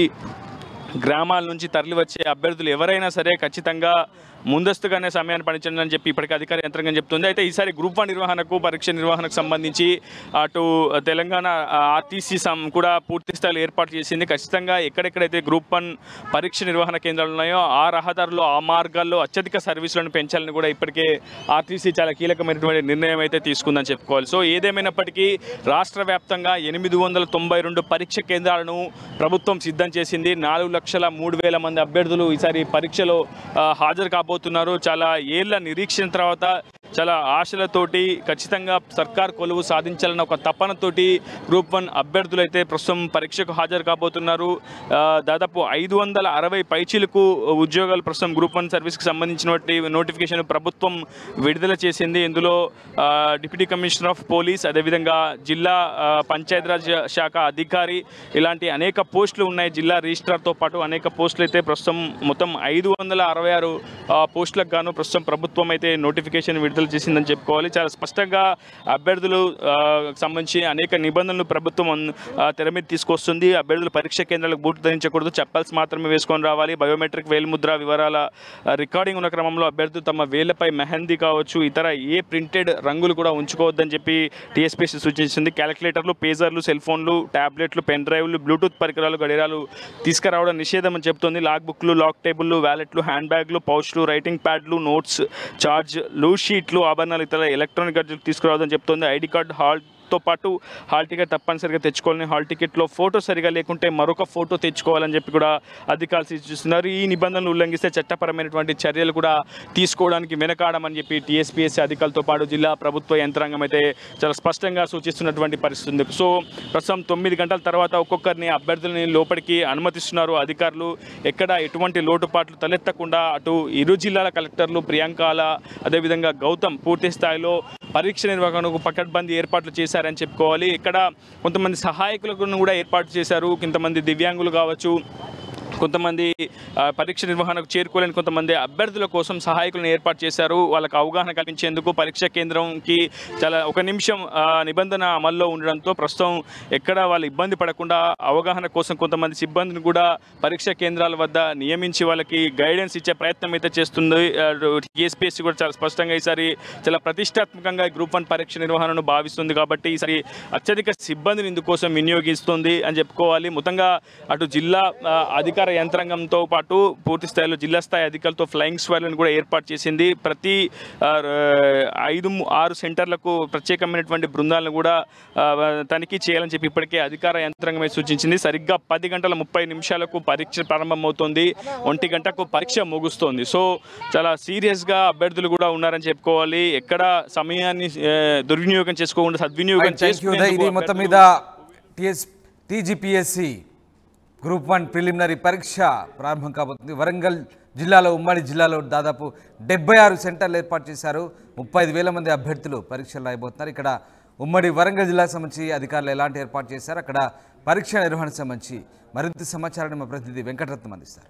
గ్రామాల నుంచి తరలి వచ్చే అభ్యర్థులు ఎవరైనా సరే ఖచ్చితంగా ముందస్తుగానే సమయాన్ని పడించండి అని చెప్పి ఇప్పటికే అధికార యంత్రాంగం చెప్తుంది అయితే ఈసారి గ్రూప్ వన్ నిర్వహణకు పరీక్ష నిర్వహణకు సంబంధించి అటు తెలంగాణ ఆర్టీసీ సం కూడా పూర్తి స్థాయిలో ఏర్పాటు చేసింది ఖచ్చితంగా ఎక్కడెక్కడైతే గ్రూప్ వన్ పరీక్ష నిర్వహణ కేంద్రాలు ఉన్నాయో ఆ రహదారుల్లో ఆ మార్గాల్లో అత్యధిక సర్వీసులను పెంచాలని కూడా ఇప్పటికే ఆర్టీసీ చాలా కీలకమైనటువంటి నిర్ణయం అయితే తీసుకుందని చెప్పుకోవాలి సో ఏదేమైనప్పటికీ రాష్ట్ర వ్యాప్తంగా ఎనిమిది వందల తొంభై రెండు పరీక్ష కేంద్రాలను ప్రభుత్వం సిద్ధం చేసింది నాలుగు లక్షల మూడు వేల మంది అభ్యర్థులు ఈసారి పరీక్షలో ఆ, హాజరు కాబోతున్నారు చాలా ఏళ్ల నిరీక్షణ తర్వాత చాలా ఆశలతోటి ఖచ్చితంగా సర్కార్ కొలువు సాధించాలన్న ఒక తపనతోటి గ్రూప్ వన్ అభ్యర్థులు అయితే ప్రస్తుతం పరీక్షకు హాజరు కాబోతున్నారు ఆ, దాదాపు ఐదు వందల అరవై పైచీలకు ఉద్యోగాలు ప్రస్తుతం గ్రూప్ వన్ సర్వీస్కి సంబంధించినటువంటి నోటిఫికేషన్ ప్రభుత్వం విడుదల చేసింది ఇందులో ఆ, డిప్యూటీ కమిషనర్ ఆఫ్ పోలీస్ అదేవిధంగా జిల్లా ఆ, పంచాయతీరాజ్ శాఖ అధికారి ఇలాంటి అనేక పోస్టులు ఉన్నాయి జిల్లా రిజిస్ట్రార్తో పాటు అనేక పోస్టులు అయితే ప్రస్తుతం మొత్తం ఐదు వందల అరవై ఆరు ఆ, పోస్టులకు గాను ప్రస్తుతం ప్రభుత్వం అయితే నోటిఫికేషన్ విడుదల చేసిందని చెప్పుకోవాలి చాలా స్పష్టంగా అభ్యర్థులు ఆ, సంబంధించి అనేక నిబంధనలు ప్రభుత్వం అన్- ఆ, తెర మీద తీసుకొస్తుంది అభ్యర్థులు పరీక్ష కేంద్రాలకు బూట్ ధరించకూడదు చెప్పల్స్ మాత్రమే వేసుకొని రావాలి బయోమెట్రిక్ వేలిముద్ర వివరాల ఆ, రికార్డింగ్ ఉన్న క్రమంలో అభ్యర్థులు తమ వేళ్లపై మెహందీ కావచ్చు ఇతర ఏ ప్రింటెడ్ రంగులు కూడా ఉంచుకోవద్దని చెప్పి టీఎస్పీసీ సూచించింది క్యాలిక్యులేటర్లు పేజర్లు సెల్ ఫోన్లు ట్యాబ్లెట్లు పెన్ డ్రైవ్లు బ్లూటూత్ పరికరాలు గడియారాలు తీసుకురావడం నిషేధం అని చెప్తుంది లాగ్ బుక్లు లాక్ టేబుల్లు వ్యాలెట్లు హ్యాండ్ బ్యాగ్లు పౌచ్లు రైటింగ్ ప్యాడ్లు నోట్స్ చార్జ్ లూజ్ షీట్లు ఆభరణాలు ఇతర ఎలక్ట్రానిక్ గడ్జెట్లు తీసుకురావద్దని చెప్తుంది ఐడి కార్డ్ హాల్ తో పాటు హాల్ టికెట్ తప్పనిసరిగా తెచ్చుకోవాలని హాల్ టికెట్లో ఫోటో సరిగా లేకుంటే మరొక ఫోటో తెచ్చుకోవాలని చెప్పి కూడా అధికారులు సూచిస్తున్నారు ఈ నిబంధనలు ఉల్లంఘిస్తే చట్టపరమైనటువంటి చర్యలు కూడా తీసుకోవడానికి వెనకాడమని చెప్పి టీఎస్పీఎస్సీ అధికారులతో పాటు జిల్లా ప్రభుత్వ యంత్రాంగం అయితే చాలా స్పష్టంగా సూచిస్తున్నటువంటి పరిస్థితి ఉంది సో ప్రస్తుతం తొమ్మిది గంటల తర్వాత ఒక్కొక్కరిని అభ్యర్థులని లోపలికి అనుమతిస్తున్నారు అధికారులు ఎక్కడ ఎటువంటి లోటుపాట్లు తలెత్తకుండా అటు ఇరు జిల్లాల కలెక్టర్లు ప్రియాంకాల అదేవిధంగా గౌతమ్ పూర్తి స్థాయిలో పరీక్ష నిర్వహణకు పకడ్బందీ ఏర్పాట్లు చేశారని చెప్పుకోవాలి ఇక్కడ కొంతమంది సహాయకులను కూడా ఏర్పాటు చేశారు కొంతమంది దివ్యాంగులు కావచ్చు కొంతమంది ఆ, పరీక్ష నిర్వహణకు చేరుకోలేని కొంతమంది అభ్యర్థుల కోసం సహాయకులను ఏర్పాటు చేశారు వాళ్ళకు అవగాహన కల్పించేందుకు పరీక్ష కేంద్రంకి చాలా ఒక నిమిషం ఆ, నిబంధన అమల్లో ఉండడంతో ప్రస్తుతం ఎక్కడ వాళ్ళు ఇబ్బంది పడకుండా అవగాహన కోసం కొంతమంది సిబ్బందిని కూడా పరీక్ష కేంద్రాల వద్ద నియమించి వాళ్ళకి గైడెన్స్ ఇచ్చే ప్రయత్నం అయితే చేస్తుంది టీఎస్పీఎస్సీ కూడా చాలా స్పష్టంగా ఈసారి చాలా ప్రతిష్టాత్మకంగా గ్రూప్ వన్ పరీక్ష నిర్వహణను భావిస్తుంది కాబట్టి ఈసారి అత్యధిక సిబ్బందిని ఇందుకోసం వినియోగిస్తుంది అని చెప్పుకోవాలి మొత్తంగా అటు జిల్లా ఆ, అధికార యంత్రాంగంతో పాటు పూర్తి స్థాయిలో జిల్లా స్థాయి అధికారులతో ఫ్లయింగ్ స్క్వాడ్లను కూడా ఏర్పాటు చేసింది ప్రతి ఆ, ర- ఐదు ము- ఆరు సెంటర్లకు ప్రత్యేకమైనటువంటి బృందాలను కూడా ఆ, తనిఖీ చేయాలని చెప్పి ఇప్పటికే అధికార యంత్రాంగమే సూచించింది సరిగ్గా పది గంటల ముప్పై నిమిషాలకు పరీక్ష ప్రారంభమవుతోంది ఒంటి గంటకు పరీక్ష ముగుస్తోంది సో చాలా సీరియస్గా అభ్యర్థులు కూడా ఉన్నారని చెప్పుకోవాలి ఎక్కడ సమయాన్ని ఆ, దుర్వినియోగం చేసుకోకుండా సద్వినియోగం థ్యాంక్ యూ ఉదయ్ ఇది చేసుకునేందుకు మొత్తం మీద TS TGPSC group one preliminary పరీక్ష ప్రారంభం కాబోతుంది వరంగల్ జిల్లాలో ఉమ్మడి జిల్లాలో దాదాపు డెబ్బై ఆరు సెంటర్లు ఏర్పాటు చేశారు ముప్పై ఐదు వేల మంది అభ్యర్థులు పరీక్షలు రాయబోతున్నారు ఇక్కడ ఉమ్మడి వరంగల్ జిల్లాకు సంబంధించి అధికారులు ఎలాంటి ఏర్పాటు చేశారు అక్కడ పరీక్ష నిర్వహణకు సంబంధించి మరింత సమాచారాన్ని మా ప్రతినిధి వెంకటరత్నం అందిస్తారు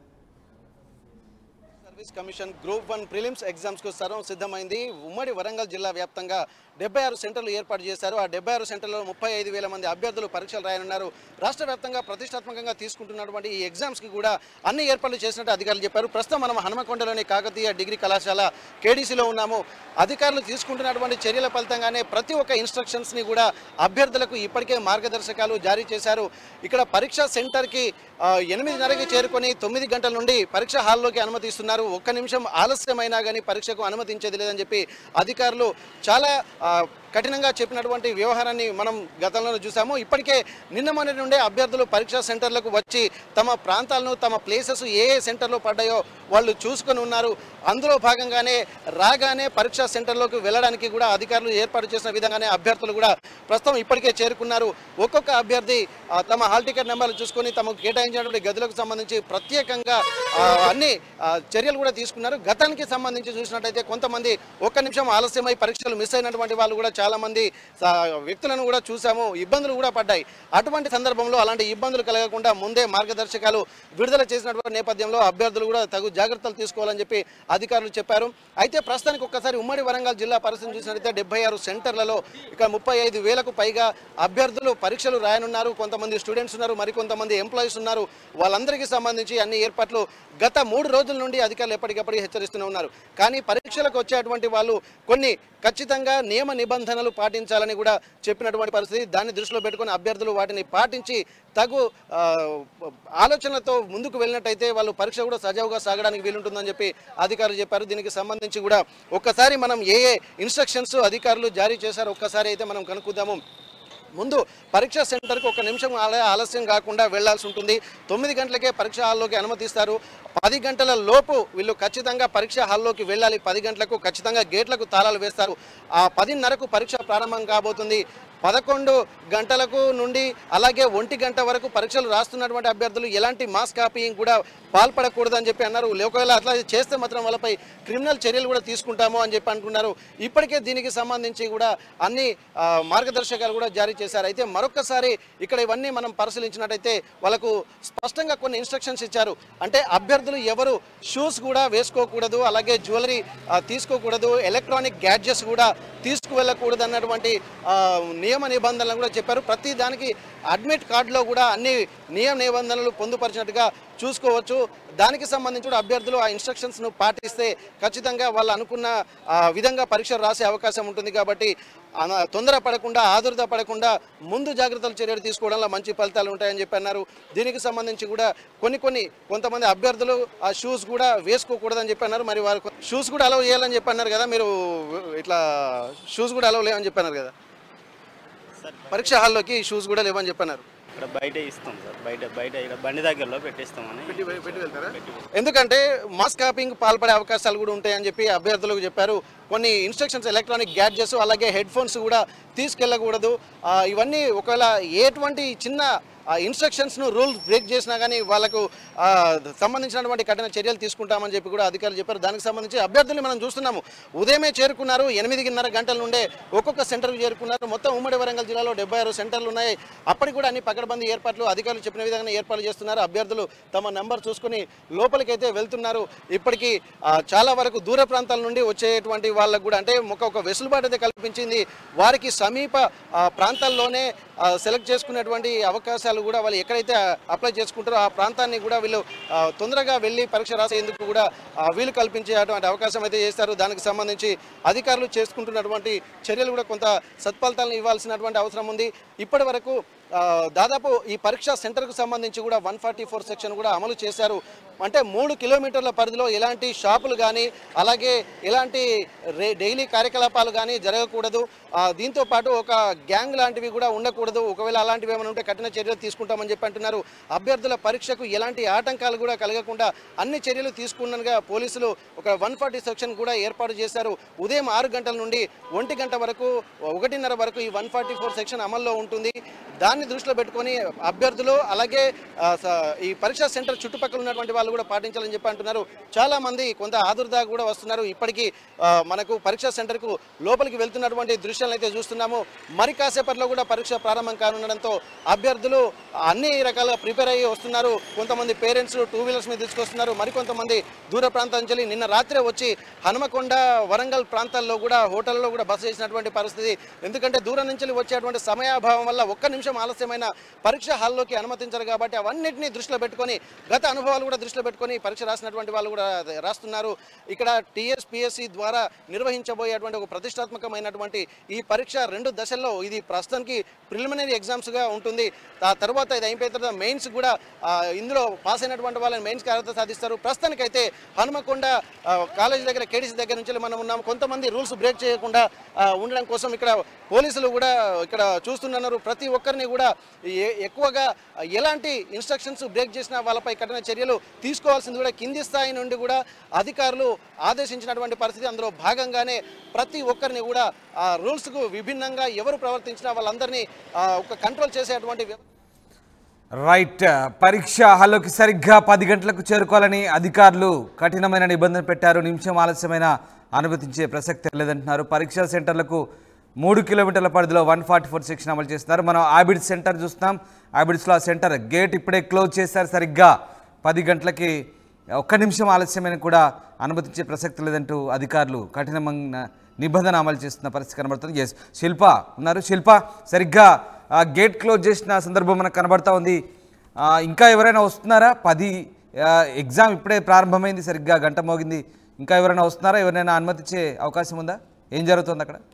service commission group one prelims ఎగ్జామ్స్కు సర్వం సిద్ధమైంది ఉమ్మడి వరంగల్ జిల్లా వ్యాప్తంగా డెబ్బై ఆరు సెంటర్లు ఏర్పాటు చేశారు ఆ డెబ్బై ఆరు సెంటర్లలో ముప్పై ఐదు వేల మంది అభ్యర్థులు పరీక్షలు రాయనున్నారు రాష్ట్ర వ్యాప్తంగా ప్రతిష్టాత్మకంగా తీసుకుంటున్నటువంటి ఈ ఎగ్జామ్స్కి కూడా అన్ని ఏర్పాట్లు చేసినట్టు అధికారులు చెప్పారు ప్రస్తుతం మనం హనుమకొండలోని కాకతీయ డిగ్రీ కళాశాల కేడీసీలో ఉన్నాము అధికారులు తీసుకుంటున్నటువంటి చర్యల ఫలితంగానే ప్రతి ఒక్క ఇన్స్ట్రక్షన్స్ని కూడా అభ్యర్థులకు ఇప్పటికే మార్గదర్శకాలు జారీ చేశారు ఇక్కడ పరీక్షా సెంటర్కి ఆ, ఎనిమిదిన్నరకి చేరుకొని తొమ్మిది గంటల నుండి పరీక్ష హాల్లోకి అనుమతిస్తున్నారు ఒక్క నిమిషం ఆలస్యమైనా కానీ పరీక్షకు అనుమతించేది లేదని చెప్పి అధికారులు చాలా ఆ, కఠినంగా చెప్పినటువంటి వ్యవహారాన్ని మనం గతంలో చూసాము ఇప్పటికే నిన్న మొన్నటి నుండే అభ్యర్థులు పరీక్షా సెంటర్లకు వచ్చి తమ ప్రాంతాలను తమ ప్లేసెస్ ఏ ఏ సెంటర్లో పడ్డాయో వాళ్ళు చూసుకొని ఉన్నారు అందులో భాగంగానే రాగానే పరీక్షా సెంటర్లోకి వెళ్ళడానికి కూడా అధికారులు ఏర్పాటు చేసిన విధంగానే అభ్యర్థులు కూడా ప్రస్తుతం ఇప్పటికే చేరుకున్నారు ఒక్కొక్క అభ్యర్థి ఆ, తమ హాల్ టికెట్ నెంబర్లు చూసుకొని తమకు కేటాయించినటువంటి గదులకు సంబంధించి ప్రత్యేకంగా ఆ, అన్ని ఆ, చర్యలు కూడా తీసుకున్నారు గతానికి సంబంధించి చూసినట్టయితే కొంతమంది ఒక్క నిమిషం ఆలస్యమై పరీక్షలు మిస్ అయినటువంటి వాళ్ళు కూడా చాలా మంది సా- వ్యక్తులను కూడా చూసాము ఇబ్బందులు కూడా పడ్డాయి అటువంటి సందర్భంలో అలాంటి ఇబ్బందులు కలగకుండా ముందే మార్గదర్శకాలు విడుదల చేసినటువంటి నేపథ్యంలో అభ్యర్థులు కూడా తగు జాగ్రత్తలు తీసుకోవాలని చెప్పి అధికారులు చెప్పారు అయితే ప్రస్తుతానికి ఒక్కసారి ఉమ్మడి వరంగల్ జిల్లా పరిస్థితిని చూసినట్లయితే డెబ్బై ఆరు సెంటర్లలో ఇక ముప్పై ఐదు వేలకు పైగా అభ్యర్థులు పరీక్షలు రాయనున్నారు కొంతమంది స్టూడెంట్స్ ఉన్నారు మరికొంతమంది ఎంప్లాయీస్ ఉన్నారు వాళ్ళందరికీ సంబంధించి అన్ని ఏర్పాట్లు గత మూడు రోజుల నుండి అధికారులు ఎప్పటికప్పుడు హెచ్చరిస్తూనే ఉన్నారు కానీ పరీక్షలకు వచ్చేటువంటి వాళ్ళు కొన్ని ఖచ్చితంగా నియమ నిబంధనలు పాటించాలని కూడా చెప్పినటువంటి పరిస్థితి దాన్ని దృష్టిలో పెట్టుకొని అభ్యర్థులు వాటిని పాటించి తగు ఆ, ఆలోచనలతో ముందుకు వెళ్ళినట్టయితే వాళ్ళు పరీక్ష కూడా సజావుగా సాగడానికి వీలుంటుందని చెప్పి అధికారులు చెప్పారు దీనికి సంబంధించి కూడా ఒక్కసారి మనం ఏ ఏ ఇన్స్ట్రక్షన్స్ అధికారులు జారీ చేశారో ఒక్కసారి అయితే మనం కనుక్కుందాము ముందు పరీక్షా సెంటర్కి ఒక నిమిషం ఆల- ఆలస్యం కాకుండా వెళ్లాల్సి ఉంటుంది తొమ్మిది గంటలకే పరీక్ష హాల్లోకి అనుమతిస్తారు పది గంటల లోపు వీళ్ళు ఖచ్చితంగా పరీక్ష హాల్లోకి వెళ్ళాలి పది గంటలకు ఖచ్చితంగా గేట్లకు తాళాలు వేస్తారు ఆ పదిన్నరకు పరీక్ష ప్రారంభం కాబోతుంది పదకొండు గంటలకు నుండి అలాగే ఒంటి గంట వరకు పరీక్షలు రాస్తున్నటువంటి అభ్యర్థులు ఎలాంటి మాస్ కాపీయింగ్ కూడా పాల్పడకూడదని చెప్పి అన్నారు ఒకవేళ అట్లా చేస్తే మాత్రం వాళ్ళపై క్రిమినల్ చర్యలు కూడా తీసుకుంటాము అని చెప్పి అంటున్నారు ఇప్పటికే దీనికి సంబంధించి కూడా అన్ని ఆ, మార్గదర్శకాలు కూడా జారీ చేశారు అయితే మరొకసారి ఇక్కడ ఇవన్నీ మనం పరిశీలించినట్టయితే వాళ్ళకు స్పష్టంగా కొన్ని ఇన్స్ట్రక్షన్స్ ఇచ్చారు అంటే అభ్యర్థులు ఎవరు షూస్ కూడా వేసుకోకూడదు అలాగే జ్యువెలరీ ఆ, తీసుకోకూడదు ఎలక్ట్రానిక్ గ్యాడ్జెట్స్ కూడా తీసుకువెళ్ళకూడదు అన్నటువంటి ఆ, నియమ నిబంధనలు కూడా చెప్పారు ప్రతి దానికి అడ్మిట్ కార్డులో కూడా అన్ని నియమ నిబంధనలు పొందుపరిచినట్టుగా చూసుకోవచ్చు దానికి సంబంధించి కూడా అభ్యర్థులు ఆ ఇన్స్ట్రక్షన్స్ను పాటిస్తే ఖచ్చితంగా వాళ్ళు అనుకున్న ఆ, విధంగా పరీక్ష రాసే అవకాశం ఉంటుంది కాబట్టి అన- తొందర పడకుండా ఆదురత పడకుండా ముందు జాగ్రత్తలు చర్యలు తీసుకోవడంలో మంచి ఫలితాలు ఉంటాయని చెప్పి అన్నారు దీనికి సంబంధించి కూడా కొన్ని కొన్ని కొంతమంది అభ్యర్థులు ఆ షూస్ కూడా వేసుకోకూడదని చెప్పి అన్నారు మరి వారు షూస్ కూడా అలౌ చేయాలని చెప్పి అన్నారు కదా మీరు ఇట్లా షూస్ కూడా అలౌ లేవని చెప్పి అన్నారు కదా పరీక్ష హాల్లోకి షూస్ కూడా లేవని చెప్పన్నారు ఇక్కడ బయట ఇస్తాం సార్ బయట బయట ఇక్కడ బండి దగ్గరలో పెట్టిస్తామని ఎందుకంటే మాస్ కాపింగ్ పాల్పడే అవకాశాలు కూడా ఉంటాయని చెప్పి అభ్యర్థులకు చెప్పారు కొన్ని ఇన్స్ట్రక్షన్స్ ఎలక్ట్రానిక్ గ్యాడ్జెట్స్ అలాగే హెడ్ ఫోన్స్ కూడా తీసుకెళ్ళకూడదు ఆ, ఇవన్నీ ఒకవేళ ఎటువంటి చిన్న ఇన్స్ట్రక్షన్స్ను రూల్స్ బ్రేక్ చేసినా కానీ వాళ్ళకు ఆ, సంబంధించినటువంటి కఠిన చర్యలు తీసుకుంటామని చెప్పి కూడా అధికారులు చెప్పారు దానికి సంబంధించి అభ్యర్థుల్ని మనం చూస్తున్నాము ఉదయమే చేరుకున్నారు ఎనిమిదిన్నర గంటల నుండే ఒక్కొక్క సెంటర్కి చేరుకున్నారు మొత్తం ఉమ్మడి వరంగల్ జిల్లాలో డెబ్బై ఆరు సెంటర్లు ఉన్నాయి అప్పటికి కూడా అన్ని పకడ్బందీ ఏర్పాట్లు అధికారులు చెప్పిన విధంగా ఏర్పాట్లు చేస్తున్నారు అభ్యర్థులు తమ నెంబర్ చూసుకుని లోపలికైతే వెళ్తున్నారు ఇప్పటికీ ఆ, చాలా వరకు దూర ప్రాంతాల నుండి వచ్చేటువంటి వాళ్ళకు కూడా అంటే ఒక ఒక వెసులుబాటు అయితే కల్పించింది వారికి సమీప ఆ, ప్రాంతాల్లోనే ఆ, సెలెక్ట్ చేసుకునేటువంటి అవకాశాలు కూడా వాళ్ళు ఎక్కడైతే అప్లై చేసుకుంటారో ఆ ప్రాంతాన్ని కూడా వీళ్ళు ఆ, తొందరగా వెళ్ళి పరీక్ష రాసేందుకు కూడా ఆ, వీలు కల్పించేటువంటి అవకాశం అయితే చేస్తారు దానికి సంబంధించి అధికారులు చేసుకుంటున్నటువంటి చర్యలు కూడా కొంత సత్ఫలితాలను ఇవ్వాల్సినటువంటి అవసరం ఉంది ఇప్పటి వరకు ఆ, దాదాపు ఈ పరీక్షా సెంటర్కు సంబంధించి కూడా వన్ ఫార్టీ ఫోర్ సెక్షన్ కూడా అమలు చేశారు అంటే మూడు కిలోమీటర్ల పరిధిలో ఎలాంటి షాపులు కానీ అలాగే ఎలాంటి రే డైలీ కార్యకలాపాలు కానీ జరగకూడదు ఆ, దీంతో పాటు ఒక గ్యాంగ్ లాంటివి కూడా ఉండకూడదు ఒకవేళ అలాంటివి ఏమైనా ఉంటే కఠిన చర్యలు తీసుకుంటామని చెప్పి అంటున్నారు అభ్యర్థుల పరీక్షకు ఎలాంటి ఆటంకాలు కూడా కలగకుండా అన్ని చర్యలు తీసుకున్నగా పోలీసులు ఒక వన్ ఫార్టీ సెక్షన్ కూడా ఏర్పాటు చేశారు ఉదయం ఆరు గంటల నుండి ఒంటి గంట వరకు ఒకటిన్నర వరకు ఈ వన్ ఫార్టీ ఫోర్ సెక్షన్ అమల్లో ఉంటుంది దాన్ని దృష్టిలో పెట్టుకొని అభ్యర్థులు అలాగే ఆ, స- ఈ పరీక్షా సెంటర్ చుట్టుపక్కల ఉన్నటువంటి వాళ్ళు కూడా పాటించాలని చెప్పి అంటున్నారు చాలా మంది కొంత ఆదుర్దా కూడా వస్తున్నారు ఇప్పటికీ ఆ, మనకు పరీక్షా సెంటర్కు లోపలికి వెళ్తున్నటువంటి దృశ్యాలను అయితే చూస్తున్నాము మరి కాసేపట్లో కూడా పరీక్ష ప్రారంభం కానుండడంతో అభ్యర్థులు అన్ని రకాలుగా ప్రిపేర్ అయ్యి వస్తున్నారు కొంతమంది పేరెంట్స్ టూ వీలర్స్ మీద తీసుకొస్తున్నారు మరికొంతమంది దూర ప్రాంతం నుంచి నిన్న రాత్రే వచ్చి హనుమకొండ వరంగల్ ప్రాంతాల్లో కూడా హోటల్లో కూడా బస చేసినటువంటి పరిస్థితి ఎందుకంటే దూరం నుంచి వచ్చేటువంటి సమయాభావం వల్ల ఒక్క నిమిషం ఆలస్యమైన పరీక్ష హాల్లోకి అనుమతించరు కాబట్టి అవన్నిటిని దృష్టిలో పెట్టుకొని గత అనుభవాలు కూడా దృష్టిలో పెట్టుకొని పరీక్ష రాసినటువంటి వాళ్ళు కూడా రాస్తున్నారు ఇక్కడ టీఎస్పిఎస్సి ద్వారా నిర్వహించబోయేటువంటి ఒక ప్రతిష్టాత్మకమైనటువంటి ఈ పరీక్ష రెండు దశల్లో ఇది ప్రస్తుతానికి ప్రిలిమినరీ ఎగ్జామ్స్గా ఉంటుంది ఆ తర్వాత ఇది అయిపోయిన తర్వాత మెయిన్స్ కూడా ఆ, ఇందులో పాస్ అయినటువంటి వాళ్ళని మెయిన్స్కి అర్హత సాధిస్తారు ప్రస్తుతానికైతే హనుమకొండ ఆ, కాలేజ్ దగ్గర కేడీసీ దగ్గర నుంచి మనం ఉన్నాం కొంతమంది రూల్స్ బ్రేక్ చేయకుండా ఆ, ఉండడం కోసం ఇక్కడ పోలీసులు కూడా ఇక్కడ చూస్తున్నారు ప్రతి ఒక్కరిని కూడా ఏ- ఎక్కువగా ఎలాంటి ఇన్స్ట్రక్షన్స్ బ్రేక్ చేసిన వాళ్ళపై కఠిన చర్యలు తీసుకోవాల్సింది కూడా కింది స్థాయి నుండి కూడా అధికారులు ఆదేశించినటువంటి పరిస్థితి అందులో భాగంగానే ప్రతి ఒక్కరిని కూడా ఆ రూల్స్కు విభిన్నంగా ఎవరు ప్రవర్తించినా వాళ్ళందరినీ ఆ, ఒక కంట్రోల్ చేసేటువంటి వ్యవ- రైట్ పరీక్ష హాల్లోకి సరిగ్గా పది గంటలకు చేరుకోవాలని అధికారులు కఠినమైన నిబంధన పెట్టారు నిమిషం ఆలస్యమైన అనుమతించే ప్రసక్తి లేదంటున్నారు పరీక్షా సెంటర్లకు మూడు కిలోమీటర్ల పరిధిలో వన్ ఫార్టీ ఫోర్ సెక్షన్ అమలు చేస్తున్నారు మనం ఆబిడ్స్ సెంటర్ చూస్తున్నాం ఆబిడ్స్లో ఆ సెంటర్ గేట్ ఇప్పుడే క్లోజ్ చేశారు సరిగ్గా పది గంటలకి ఒక్క నిమిషం ఆలస్యమైన కూడా అనుమతించే ప్రసక్తి లేదంటూ అధికారులు కఠినమైన నిబంధన అమలు చేస్తున్న పరిస్థితి కనబడుతుంది ఎస్ శిల్ప ఉన్నారు శిల్ప సరిగ్గా ఆ గేట్ క్లోజ్ చేసిన సందర్భం మనకు కనబడతా ఉంది ఆ, ఇంకా ఎవరైనా వస్తున్నారా పది ఆ, ఎగ్జామ్ ఇప్పుడే ప్రారంభమైంది సరిగ్గా గంట మోగింది ఇంకా ఎవరైనా వస్తున్నారా ఎవరైనా అనుమతించే అవకాశం ఉందా ఏం జరుగుతుంది అక్కడ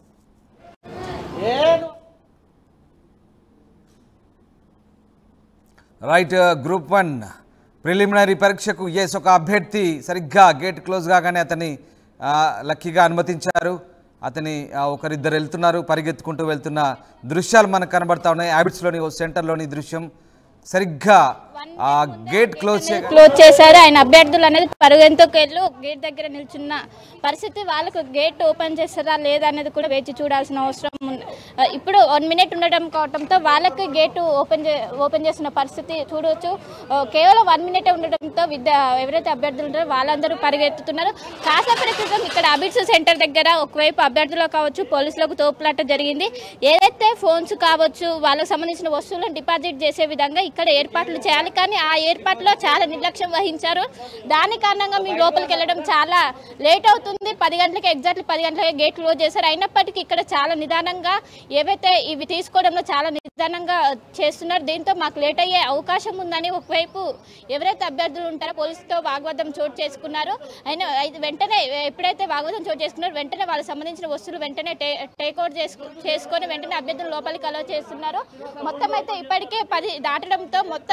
రైట్ గ్రూప్ వన్ ప్రిలిమినరీ పరీక్షకు ఎస్ ఒక అభ్యర్థి సరిగ్గా గేట్ క్లోజ్ కాగానే అతన్ని ఆ, లక్కీగా అనుమతించారు అతని ఆ, ఒకరిద్దరు వెళ్తున్నారు పరిగెత్తుకుంటూ వెళ్తున్న దృశ్యాలు మనకు కనబడతా ఉన్నాయి హ్యాబిట్స్లోని ఓ సెంటర్లోని దృశ్యం సరిగ్గా ఆ గేట్ క్లోజ్ చేయగా క్లోజ్ చేశారు ఆయన అభ్యర్థులు అనేది పరుగెంతకు వెళ్ళు గేట్ దగ్గర నిల్చున్న పరిస్థితి వాళ్ళకు గేట్ ఓపెన్ చేస్తారా లేదా అనేది కూడా వేచి చూడాల్సిన అవసరం ఉంది ఆ, ఇప్పుడు వన్ మినిట్ ఉండడం కావడంతో వాళ్ళకి గేట్ ఓపెన్ చే ఓపెన్ చేసిన పరిస్థితి చూడవచ్చు ఆ, కేవలం వన్ మినిట్ ఉండడంతో విద్య ఎవరైతే అభ్యర్థులు ఉంటారో వాళ్ళందరూ పరిగెత్తుతున్నారు కాసేపటి క్రితం ఇక్కడ అబిడ్స్ సెంటర్ దగ్గర ఒకవైపు అభ్యర్థులకు కావచ్చు పోలీసులకు తోపులాట జరిగింది ఏదైతే ఫోన్స్ కావచ్చు వాళ్ళకు సంబంధించిన వస్తువులను డిపాజిట్ చేసే విధంగా ఇక్కడ ఏర్పాట్లు చేయాలి కానీ ఆ ఏర్పాట్లో చాలా నిర్లక్ష్యం వహించారు దాని కారణంగా మేము లోపలికి వెళ్ళడం చాలా లేట్ అవుతుంది పది గంటలకి ఎగ్జాక్ట్లీ పది గంటలకి గేట్ క్లోజ్ చేశారు అయినప్పటికీ ఇక్కడ చాలా నిదానంగా ఏవైతే ఇవి తీసుకోవడంలో చాలా నిదానంగా చేస్తున్నారు దీంతో మాకు లేట్ అయ్యే అవకాశం ఉందని ఒకవైపు ఎవరైతే అభ్యర్థులు ఉంటారో పోలీసుతో వాగ్వాదం చోటు చేసుకున్నారు అయినా అయితే వెంటనే ఎప్పుడైతే వాగ్వాదం చోటు చేసుకున్నారో వెంటనే వాళ్ళకి సంబంధించిన వస్తువులు వెంటనే టే టేక్అవుట్ చేసుకు చేసుకొని వెంటనే అభ్యర్థులు లోపలికి అలౌ చేస్తున్నారు మొత్తం అయితే ఇప్పటికే పది దాటడంతో మొత్తం గేట్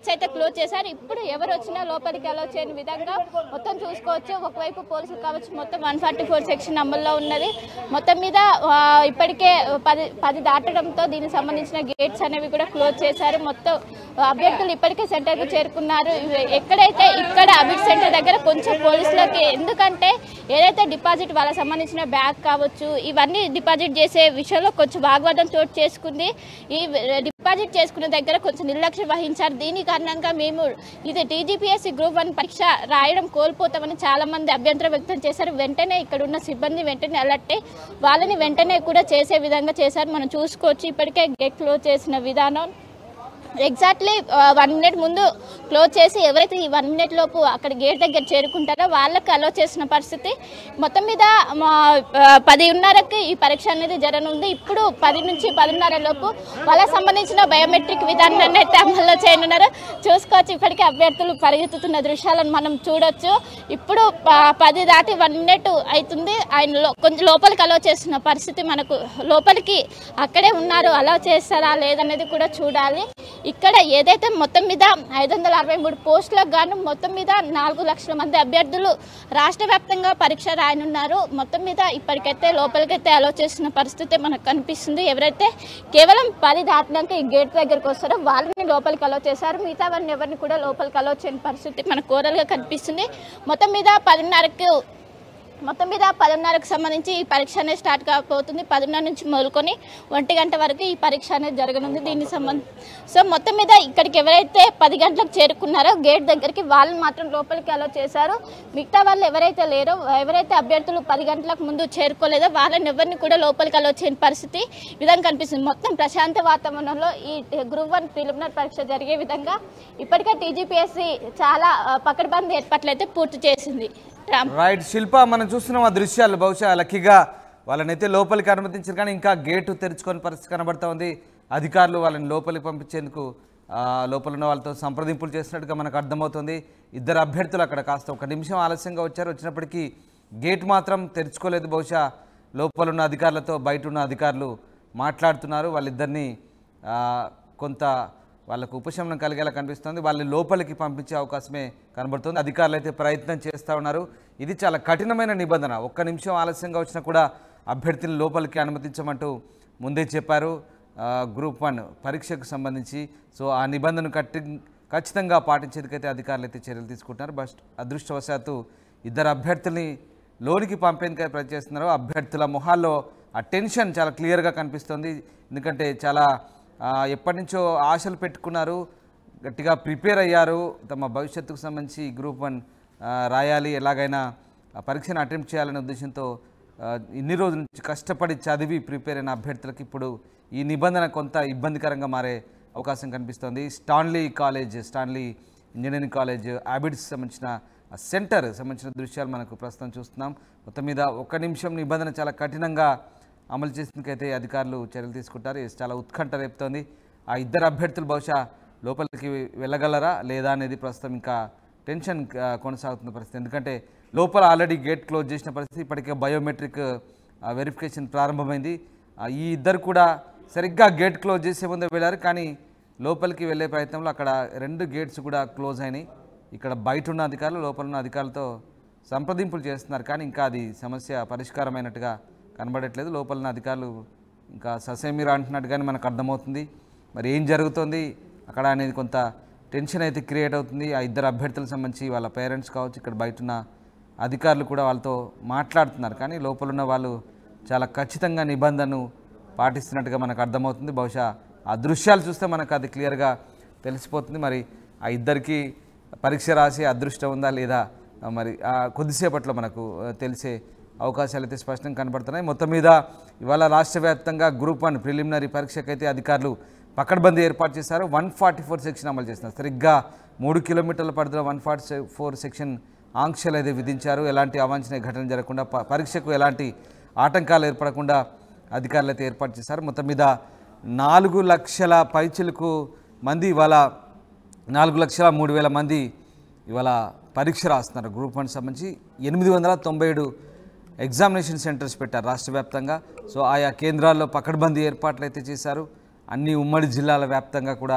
అయితే క్లోజ్ చేశారు ఇప్పుడు ఎవరు వచ్చినా లోపలికి అలో చేయని విధంగా మొత్తం చూసుకోవచ్చు ఒకవైపు పోలీసులు కావచ్చు మొత్తం వన్ ఫార్టీ ఫోర్ సెక్షన్ అమల్లో ఉన్నది మొత్తం మీద ఆ, ఇప్పటికే పది పది దాటడంతో దీనికి సంబంధించిన గేట్స్ అనేవి కూడా క్లోజ్ చేశారు మొత్తం అభ్యర్థులు ఇప్పటికే సెంటర్కు చేరుకున్నారు ఇవి- ఎక్కడైతే ఇక్కడ అబిడ్ సెంటర్ దగ్గర కొంచెం పోలీసులకి ఎందుకంటే ఏదైతే డిపాజిట్ వాళ్ళకి సంబంధించిన బ్యాగ్ కావచ్చు ఇవన్నీ డిపాజిట్ చేసే విషయంలో కొంచెం వాగ్వాదం చోటు చేసుకుంది ఈ డిపాజిట్ చేసుకునే దగ్గర కొంచెం నిర్లక్ష్యం వహించారు దీని కారణంగా మేము ఇది టీజీపీఎస్సీ గ్రూప్ వన్ పరీక్ష రాయడం కోల్పోతామని చాలా మంది అభ్యంతరం వ్యక్తం చేశారు వెంటనే ఇక్కడ ఉన్న సిబ్బంది వెంటనే అలర్ట్ అయ్యి వాళ్ళని వెంటనే కూడా చేసే విధంగా చేశారు మనం చూసుకోవచ్చు ఇప్పటికే గేట్ క్లోజ్ చేసిన విధానం ఎగ్జాక్ట్లీ వన్ మినిట్ ముందు క్లోజ్ చేసి ఎవరైతే ఈ వన్ మినిట్ లోపు అక్కడ గేట్ దగ్గర చేరుకుంటారో వాళ్ళకి అలో చేసిన పరిస్థితి మొత్తం మీద మా, ఆ, పదిన్నరకి ఈ పరీక్ష అనేది జరగనుంది ఇప్పుడు పది నుంచి పదిన్నర లోపు వాళ్ళకి సంబంధించిన బయోమెట్రిక్ విధానాన్ని అయితే అమల్లో చేయనున్నారు చూసుకోవచ్చు ఇప్పటికే అభ్యర్థులు పరిగెత్తుతున్న దృశ్యాలను మనం చూడొచ్చు ఇప్పుడు ప- పది దాటి వన్ మినిట్ అవుతుంది ఆయన లో- కొంచెం లోపలికి అలో చేస్తున్న పరిస్థితి మనకు లోపలికి అక్కడే ఉన్నారు అలో చేస్తారా లేదనేది కూడా చూడాలి ఇక్కడ ఏదైతే మొత్తం మీద ఐదు వందల అరవై మూడు పోస్టులకు గాను మొత్తం మీద నాలుగు లక్షల మంది అభ్యర్థులు రాష్ట్ర వ్యాప్తంగా పరీక్ష రాయనున్నారు మొత్తం మీద ఇప్పటికైతే లోపలికైతే అలో చేస్తున్న పరిస్థితి మనకు కనిపిస్తుంది ఎవరైతే కేవలం పది దాటినాక ఈ గేట్ దగ్గరకు వస్తారో వాళ్ళని లోపలికి అలో చేశారు మిగతా వారిని ఎవరిని కూడా లోపలికి అలో చేయని పరిస్థితి మనకు కోరల్గా కనిపిస్తుంది మొత్తం మీద పదిన్నరకు మొత్తం మీద పదిన్నరకు సంబంధించి ఈ పరీక్ష అనేది స్టార్ట్ కాబోతుంది పదిన్నర నుంచి మొదలుకొని ఒంటి గంట వరకు ఈ పరీక్ష అనేది జరగనుంది దీనికి సంబంధం సో మొత్తం మీద ఇక్కడికి ఎవరైతే పది గంటలకు చేరుకున్నారో గేట్ దగ్గరికి వాళ్ళని మాత్రం లోపలికి అలో చేశారు మిగతా వాళ్ళు ఎవరైతే లేరో ఎవరైతే అభ్యర్థులు పది గంటలకు ముందు చేరుకోలేదో వాళ్ళని ఎవరిని కూడా లోపలికి అలో చేయని పరిస్థితి ఈ విధంగా కనిపిస్తుంది మొత్తం ప్రశాంత వాతావరణంలో ఈ గ్రూప్ వన్ ప్రిలిమినరీ పరీక్ష జరిగే విధంగా ఇప్పటికే టీజీపీఎస్సీ చాలా ఆ, పకడ్బందీ ఏర్పాట్లు అయితే పూర్తి చేసింది రామ్ రైట్ శిల్ప మనం చూస్తున్నాం ఆ దృశ్యాలు బహుశా లక్కీగా వాళ్ళనైతే లోపలికి అనుమతించారు కానీ ఇంకా గేటు తెరుచుకొని పరిస్థితి కనబడతా ఉంది అధికారులు వాళ్ళని లోపలికి పంపించేందుకు ఆ, లోపల ఉన్న వాళ్ళతో సంప్రదింపులు చేసినట్టుగా మనకు అర్థమవుతుంది ఇద్దరు అభ్యర్థులు అక్కడ కాస్త ఒక నిమిషం ఆలస్యంగా వచ్చారు వచ్చినప్పటికీ గేట్ మాత్రం తెరుచుకోలేదు బహుశా లోపల ఉన్న అధికారులతో బయట ఉన్న అధికారులు మాట్లాడుతున్నారు వాళ్ళిద్దరినీ ఆ, కొంత వాళ్ళకు ఉపశమనం కలిగేలా కనిపిస్తుంది వాళ్ళని లోపలికి పంపించే అవకాశమే కనబడుతుంది అధికారులు అయితే ప్రయత్నం చేస్తూ ఉన్నారు ఇది చాలా కఠినమైన నిబంధన ఒక్క నిమిషం ఆలస్యంగా వచ్చినా కూడా అభ్యర్థిని లోపలికి అనుమతించమంటూ ముందే చెప్పారు ఆ, గ్రూప్ వన్ పరీక్షకు సంబంధించి సో ఆ నిబంధన కట్టి ఖచ్చితంగా పాటించేందుకైతే అధికారులు అయితే చర్యలు తీసుకుంటున్నారు బట్ అదృష్టవశాత్తు ఇద్దరు అభ్యర్థుల్ని లోనికి పంపేందుకై ప్రయత్నం చేస్తున్నారు అభ్యర్థుల మొహాల్లో ఆ టెన్షన్ చాలా క్లియర్గా కనిపిస్తుంది ఎందుకంటే చాలా ఆ, ఎప్పటి నుంచో ఆశలు పెట్టుకున్నారు గట్టిగా ప్రిపేర్ అయ్యారు తమ భవిష్యత్తుకు సంబంధించి ఈ గ్రూప్ వన్ ఆ, రాయాలి ఎలాగైనా ఆ పరీక్షను అటెంప్ట్ చేయాలనే ఉద్దేశంతో ఆ, ఇన్ని రోజుల నుంచి కష్టపడి చదివి ప్రిపేర్ అయిన అభ్యర్థులకు ఇప్పుడు ఈ నిబంధన కొంత ఇబ్బందికరంగా మారే అవకాశం కనిపిస్తోంది Stanley college Stanley engineering college Abids సంబంధించిన ఆ సెంటర్ సంబంధించిన దృశ్యాలు మనకు ప్రస్తుతం చూస్తున్నాం మొత్తం మీద ఒక్క నిమిషం నిబంధన చాలా కఠినంగా అమలు చేసేందుకైతే అధికారులు చర్యలు తీసుకుంటారు ఇది చాలా ఉత్కంఠ రేపుతోంది ఆ ఇద్దరు అభ్యర్థులు బహుశా లోపలికి వెళ్ళగలరా లేదా అనేది ప్రస్తుతం ఇంకా టెన్షన్ ఆ, కొనసాగుతున్న పరిస్థితి ఎందుకంటే లోపల ఆల్రెడీ గేట్ క్లోజ్ చేసిన పరిస్థితి ఇప్పటికే బయోమెట్రిక్ వెరిఫికేషన్ ప్రారంభమైంది ఆ, ఈ ఇద్దరు కూడా సరిగ్గా గేట్ క్లోజ్ చేసే ముందే వెళ్ళారు కానీ లోపలికి వెళ్ళే ప్రయత్నంలో అక్కడ రెండు గేట్స్ కూడా క్లోజ్ అయినాయి ఇక్కడ బయట ఉన్న అధికారులు లోపల ఉన్న అధికారులతో సంప్రదింపులు చేస్తున్నారు కానీ ఇంకా అది సమస్య పరిష్కారమైనట్టుగా కనబడట్లేదు లోపల ఉన్న అధికారులు ఇంకా ససేమిరా అంటున్నట్టుగానే మనకు అర్థమవుతుంది మరి ఏం జరుగుతుంది అక్కడ అనేది కొంత టెన్షన్ అయితే క్రియేట్ అవుతుంది ఆ ఇద్దరు అభ్యర్థులకు సంబంధించి వాళ్ళ పేరెంట్స్ కావచ్చు ఇక్కడ బయట ఉన్న అధికారులు కూడా వాళ్ళతో మాట్లాడుతున్నారు కానీ లోపల ఉన్న వాళ్ళు చాలా ఖచ్చితంగా నిబంధనను పాటిస్తున్నట్టుగా మనకు అర్థమవుతుంది బహుశా ఆ దృశ్యాలు చూస్తే మనకు అది క్లియర్గా తెలిసిపోతుంది మరి ఆ ఇద్దరికి పరీక్ష రాసే అదృష్టం ఉందా లేదా ఆ, మరి ఆ కొద్దిసేపట్లో మనకు ఆ, తెలిసే అవకాశాలు అయితే స్పష్టంగా కనబడుతున్నాయి మొత్తం మీద ఇవాళ రాష్ట్ర వ్యాప్తంగా గ్రూప్ వన్ ప్రిలిమినరీ పరీక్షకైతే అధికారులు పకడ్బందీ ఏర్పాటు చేశారు వన్ ఫార్టీ ఫోర్ సెక్షన్ అమలు చేస్తున్నారు సరిగ్గా మూడు కిలోమీటర్ల పరిధిలో వన్ ఫార్టీ ఫోర్ సెక్షన్ ఆంక్షలు అయితే విధించారు ఎలాంటి అవాంఛనీయ ఘటన జరగకుండా ప- పరీక్షకు ఎలాంటి ఆటంకాలు ఏర్పడకుండా అధికారులు అయితే ఏర్పాటు చేశారు మొత్తం మీద నాలుగు లక్షల పైచిలకు మంది ఇవాళ నాలుగు లక్షల మూడు వేల మంది ఇవాళ పరీక్ష రాస్తున్నారు గ్రూప్ వన్ సంబంధించి ఎనిమిది వందల తొంభై ఏడు ఎగ్జామినేషన్ సెంటర్స్ పెట్టారు రాష్ట్ర వ్యాప్తంగా సో ఆయా కేంద్రాల్లో పకడ్బందీ ఏర్పాట్లు అయితే చేశారు అన్ని ఉమ్మడి జిల్లాల వ్యాప్తంగా కూడా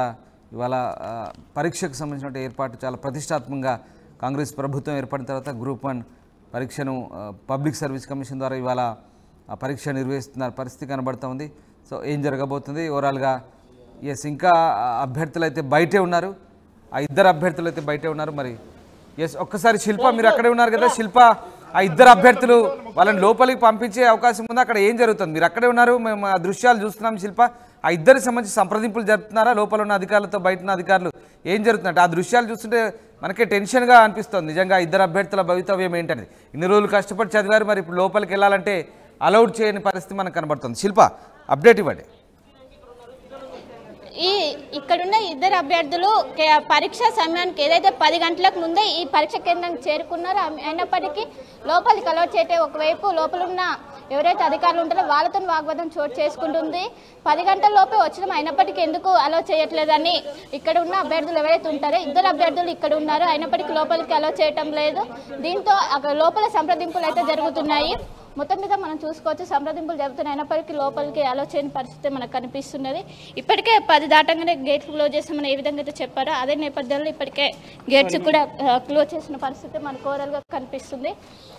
ఇవాళ ఆ, పరీక్షకు సంబంధించిన ఏర్పాటు చాలా ప్రతిష్టాత్మకంగా కాంగ్రెస్ ప్రభుత్వం ఏర్పడిన తర్వాత గ్రూప్ వన్ పరీక్షను ఆ, పబ్లిక్ సర్వీస్ కమిషన్ ద్వారా ఇవాళ ఆ పరీక్ష నిర్వహిస్తున్న పరిస్థితి కనబడుతూ ఉంది సో ఏం జరగబోతుంది ఓవరాల్గా ఎస్ ఇంకా ఆ అభ్యర్థులు అయితే బయటే ఉన్నారు ఆ ఇద్దరు అభ్యర్థులు అయితే బయటే ఉన్నారు మరి ఎస్ ఒక్కసారి శిల్ప మీరు అక్కడే ఉన్నారు కదా శిల్ప ఆ ఇద్దరు అభ్యర్థులు వాళ్ళని లోపలికి పంపించే అవకాశం ఉంది అక్కడ ఏం జరుగుతుంది మీరు అక్కడే ఉన్నారు మేము ఆ దృశ్యాలు చూస్తున్నాం శిల్ప ఆ ఇద్దరికి సంబంధించి సంప్రదింపులు జరుపుతున్నారా లోపల ఉన్న అధికారులతో బయట ఉన్న అధికారులు ఏం జరుగుతుందంటే ఆ దృశ్యాలు చూస్తుంటే మనకే టెన్షన్గా అనిపిస్తుంది నిజంగా ఇద్దరు అభ్యర్థుల భవితవ్యం ఏంటనేది ఇన్ని రోజులు కష్టపడి చదివారు మరి ఇప్పుడు లోపలికి వెళ్ళాలంటే అలౌడ్ చేయని పరిస్థితి మనకు కనబడుతుంది శిల్ప అప్డేట్ ఇవ్వండి ఈ ఇక్కడున్న ఇద్దరు అభ్యర్థులు కే- పరీక్ష సమయానికి ఏదైతే పది గంటలకు ముందే ఈ పరీక్ష కేంద్రానికి చేరుకున్నారో అమ్- అయినప్పటికీ లోపలికి అలౌట్ చేయటే ఒకవైపు లోపల ఉన్న ఎవరైతే అధికారులు ఉంటారో వాళ్ళతో వాగ్వాదం చోటు చేసుకుంటుంది పది గంటల లోపే వచ్చినాం అయినప్పటికీ ఎందుకు అలో చేయట్లేదని ఇక్కడ ఉన్న అభ్యర్థులు ఎవరైతే ఉంటారో ఇద్దరు అభ్యర్థులు ఇక్కడ ఉన్నారో అయినప్పటికీ లోపలికి అలో చేయటం లేదు దీంతో అక్కడ లోపల సంప్రదింపులు అయితే జరుగుతున్నాయి మొత్తం మీద మనం చూసుకోవచ్చు సంప్రదింపులు జరుగుతున్నాయి అయినప్పటికీ లోపలికి అలో చేయని పరిస్థితి మనకు కనిపిస్తున్నది ఇప్పటికే పది దాటంగానే గేట్ క్లోజ్ చేస్తామని ఏ విధంగా అయితే చెప్పారో అదే నేపథ్యంలో ఇప్పటికే గేట్స్ కూడా క్లోజ్ చేసిన పరిస్థితి మనకు ఓవరాల్గా కనిపిస్తుంది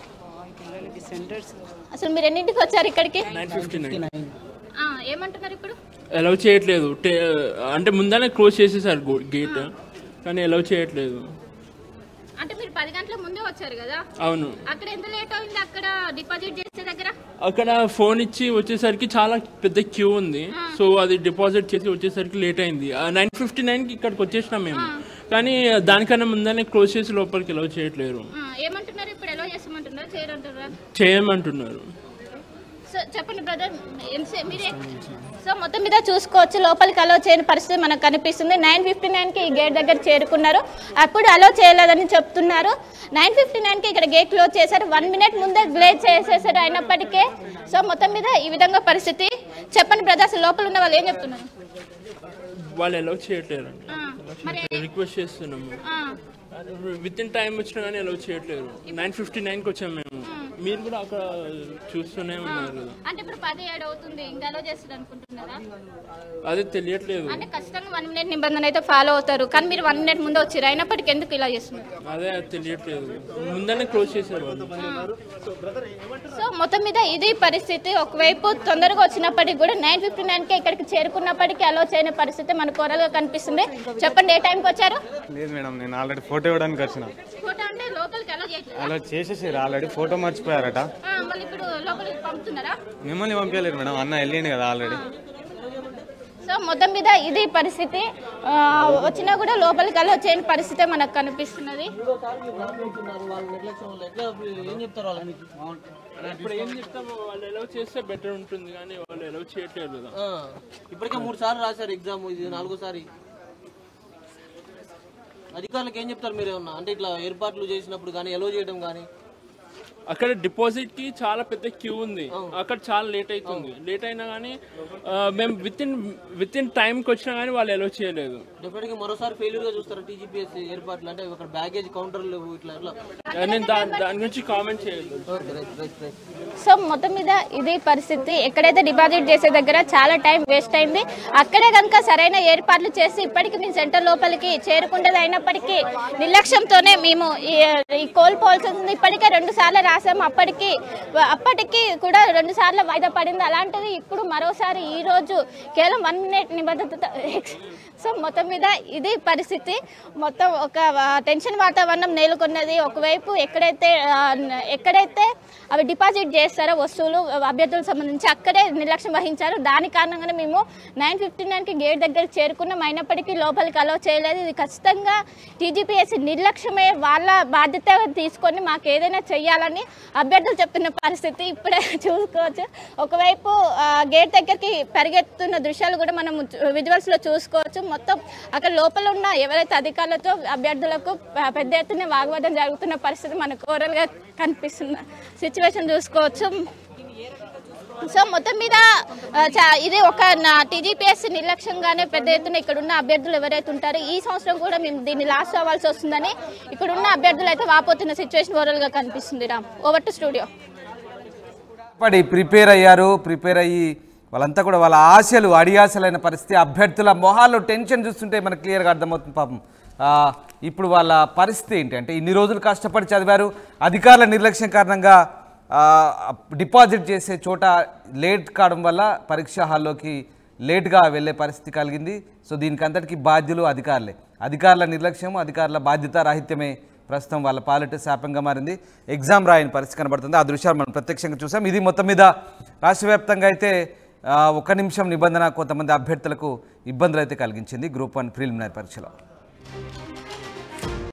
అసలు మీరు ఎన్నింటికి వచ్చారు ఇక్కడికి నైన్ ఫిఫ్టీ నైన్ ఆ, ఏమంటున్నారు ఇప్పుడు అలౌ చేయట్లేదు టే- అంటే ముందనే క్లోజ్ చేసేసారు గో- గేట్ కానీ అలౌ చేయట్లేదు అంటే మీరు పది గంటల ముందే వచ్చారు కదా అవును అక్కడ ఎంత లేట్ అయింది అక్కడ డిపాజిట్ చేసే దగ్గర అక్కడ ఫోన్ ఇచ్చి వచ్చేసరికి చాలా పెద్ద క్యూ ఉంది సో అది డిపాజిట్ చేసి వచ్చేసరికి లేట్ అయింది నైన్ ఫిఫ్టీ నైన్కి ఇక్కడికి వచ్చేసినాం మేము కానీ దానికన్నా ముందనే క్లోజ్ చేసి లోపలికి అలౌ చేయట్లేరు ఆ, ఏమంటున్నారు ఇప్పుడు ఎలా చేస్తామంటున్నారు చేయరంటారా చేయమంటున్నారు సో చెప్పండి బ్రదర్ ఎంసే మీరే సో మొత్తం మీద చూసుకోవచ్చు లోపలికి అలో చేయని పరిస్థితి మనకు కనిపిస్తుంది నైన్ ఫిఫ్టీ నైన్కి ఈ గేట్ దగ్గర చేరుకున్నారు అప్పుడు అలో చేయలేదని చెప్తున్నారు నైన్ ఫిఫ్టీ నైన్కి ఇక్కడ గేట్ క్లోజ్ చేశారు వన్ మినిట్ ముందే గ్లేజ్ చేసేసారు అయినప్పటికీ సో మొత్తం మీద ఈ విధంగా పరిస్థితి చెప్పండి బ్రదర్స్ లోపల ఉన్న వాళ్ళు ఏం చెప్తున్నారు వాళ్ళు అలౌ చేయట్లేరు ఆ, మరి రిక్వెస్ట్ చేస్తున్నాము ఆ, విత్ ఇన్ టైం వచ్చినా కానీ అలౌ చేయట్లేరు నైన్ ఫిఫ్టీ నైన్కి వచ్చాము మేము మీరు కూడా అక్కడ చూస్తూనే ఉన్నారు కదా అంటే ఇప్పుడు పది ఏడు అవుతుంది ఇంకా అలో చేస్తారు అనుకుంటున్నారా అదే తెలియట్లేదు అంటే ఖచ్చితంగా వన్ మినిట్ నిబంధన అయితే ఫాలో అవుతారు కానీ మీరు వన్ మినిట్ ముందే వచ్చారు అయినప్పటికీ ఎందుకు ఇలా చేస్తున్నారు అదే తెలియట్లేదు ముందనే క్లోజ్ చేశారు వాళ్ళు సో మొత్తం మీద ఇది పరిస్థితి ఒకవైపు తొందరగా వచ్చినప్పటికీ కూడా నైన్ ఫిఫ్టీ నైన్కి ఇక్కడికి చేరుకున్నప్పటికీ అలో చేయని పరిస్థితి మనకు ఓరల్గా కనిపిస్తుంది చెప్పండి ఏ టైంకి వచ్చారు లేదు మేడం నేను ఆల్రెడీ ఫోటో ఇవ్వడానికి వచ్చిన ఫోటో అంటే లోపలికి అలో చేయట్లేదు అలా చేసేసారు ఆల్రెడీ ఫోటో మర్చిపోయారట మళ్ళీ ఇప్పుడు లోపలికి పంపుతున్నారా మిమ్మల్ని పంపించలేరు మేడం అన్న వెళ్ళిండు కదా ఆల్రెడీ సో మొత్తం మీద ఇది పరిస్థితి ఆ, వచ్చినా కూడా లోపలికి అలో చేయని పరిస్థితి మనకు కనిపిస్తున్నది ఇప్పుడు ఏం చెప్తాము వాళ్ళు ఎలా చేస్తే బెటర్ ఉంటుంది కానీ వాళ్ళు ఎలా చేయట్లేదు కదా ఇప్పటికే మూడు సార్లు రాశారు ఎగ్జామ్ ఇది నాలుగోసారి అధికారులకు ఏం చెప్తారు మీరు ఏమన్నా అంటే ఇట్లా ఏర్పాట్లు చేసినప్పుడు కానీ ఎలో చేయడం కానీ అక్కడ డిపాజిట్ కి చాలా పెద్ద క్యూ ఉంది అక్కడ చాలా లేట్ అవుతుంది లేట్ అయినా కానీ ఆ, మేము విత్ ఇన్ విత్ ఇన్ టైంకి వచ్చినా కానీ వాళ్ళు ఎలా చేయలేదు డెఫినెట్ గా మరోసారి ఫెయిల్యూర్ గా చూస్తారు టీజీపీఎస్ ఏర్పాట్లు అంటే అక్కడ బ్యాగేజ్ కౌంటర్లు ఇట్లా ఇట్లా నేను దాని దాని గురించి కామెంట్ చేయలేదు okay right right right so మొత్తం మీద ఇది పరిస్థితి ఎక్కడైతే డిపాజిట్ చేసే దగ్గర చాలా టైం వేస్ట్ అయింది అక్కడే కనుక సరైన ఏర్పాట్లు చేసి ఇప్పటికి మేము సెంటర్ లోపలికి చేరుకుంటది అయినప్పటికీ నిర్లక్ష్యంతోనే మేము ఈ- ఈ కోల్పోవాల్సి ఉంది ఇప్పటికే రెండు సార్లు రాసాము అప్పటికి అప్పటికి కూడా రెండు సార్లు వాయిదా పడింది అలాంటిది ఇప్పుడు మరోసారి ఈ రోజు కేవలం వన్ మినిట్ నిబద్ధత సో మొత్తం మీద ఇది పరిస్థితి మొత్తం ఒక ఆ, టెన్షన్ వాతావరణం నెలకొన్నది ఒకవైపు ఎక్కడైతే ఆ, న- ఎక్కడైతే అవి డిపాజిట్ చేస్తారో వస్తువులు అభ్యర్థులకు సంబంధించి అక్కడే నిర్లక్ష్యం వహించారు దాని కారణంగానే మేము నైన్ ఫిఫ్టీ నైన్కి గేట్ దగ్గరికి చేరుకున్నాం అయినప్పటికీ లోపలికి అలో చేయలేదు ఇది ఖచ్చితంగా టీజీపీఎస్సీ నిర్లక్ష్యమే వాళ్ళ బాధ్యత తీసుకొని మాకు ఏదైనా చెయ్యాలని అభ్యర్థులు చెప్తున్న పరిస్థితి ఇప్పుడే చూసుకోవచ్చు ఒకవైపు ఆ, గేట్ దగ్గరికి పరిగెత్తున్న దృశ్యాలు కూడా మనం విజువల్స్ లో చూసుకోవచ్చు మొత్తం అక్కడ లోపల ఉన్న ఎవరైతే అధికారులతో అభ్యర్థులకు ప- పెద్ద ఎత్తున వాగ్వాదం జరుగుతున్న పరిస్థితి మనకు ఓవరాల్ గా కనిపిస్తున్న సిచ్యువేషన్ చూసుకోవచ్చు సో మొత్తం మీద ఆ, చా- ఇది ఒక టీజీపీఎస్ నిర్లక్ష్యంగానే పెద్ద ఎత్తున ఇక్కడ ఉన్న అభ్యర్థులు ఎవరైతే ఉంటారో ఈ సంవత్సరం కూడా మేము దీన్ని లాస్ట్ అవ్వాల్సి వస్తుందని ఇక్కడ ఉన్న అభ్యర్థులు అయితే వాపోతున్న సిచ్యువేషన్ ఓవరాల్ గా కనిపిస్తుంది రామ్ ఓవర్ టు స్టూడియో పడి ప్రిపేర్ అయ్యారు ప్రిపేర్ అయ్యి వాళ్ళంతా కూడా వాళ్ళ ఆశలు అడియాసలైన పరిస్థితి అభ్యర్థుల మొహాల్లో టెన్షన్ చూస్తుంటే మనకు క్లియర్గా అర్థమవుతుంది పాపం ఆ, ఇప్పుడు వాళ్ళ పరిస్థితి ఏంటి అంటే ఇన్ని రోజులు కష్టపడి చదివారు అధికారుల నిర్లక్ష్యం కారణంగా ఆ, డిపాజిట్ చేసే చోట లేట్ కావడం వల్ల పరీక్షా హాల్లోకి లేట్గా వెళ్ళే పరిస్థితి కలిగింది సో దీనికి అంతటికీ బాధ్యులు అధికారులే అధికారుల నిర్లక్ష్యం అధికారుల బాధ్యత రాహిత్యమే ప్రస్తుతం వాళ్ళ పాలిట శాపంగా మారింది ఎగ్జామ్ రాయని పరిస్థితి కనబడుతుంది ఆ దృశ్యాలు మనం ప్రత్యక్షంగా చూసాం ఇది మొత్తం మీద రాష్ట్ర వ్యాప్తంగా అయితే ఆ, ఒక నిమిషం నిబంధన కొంతమంది అభ్యర్థులకు ఇబ్బందులు అయితే కలిగించింది గ్రూప్ వన్ ప్రిలిమినరీ పరీక్షలో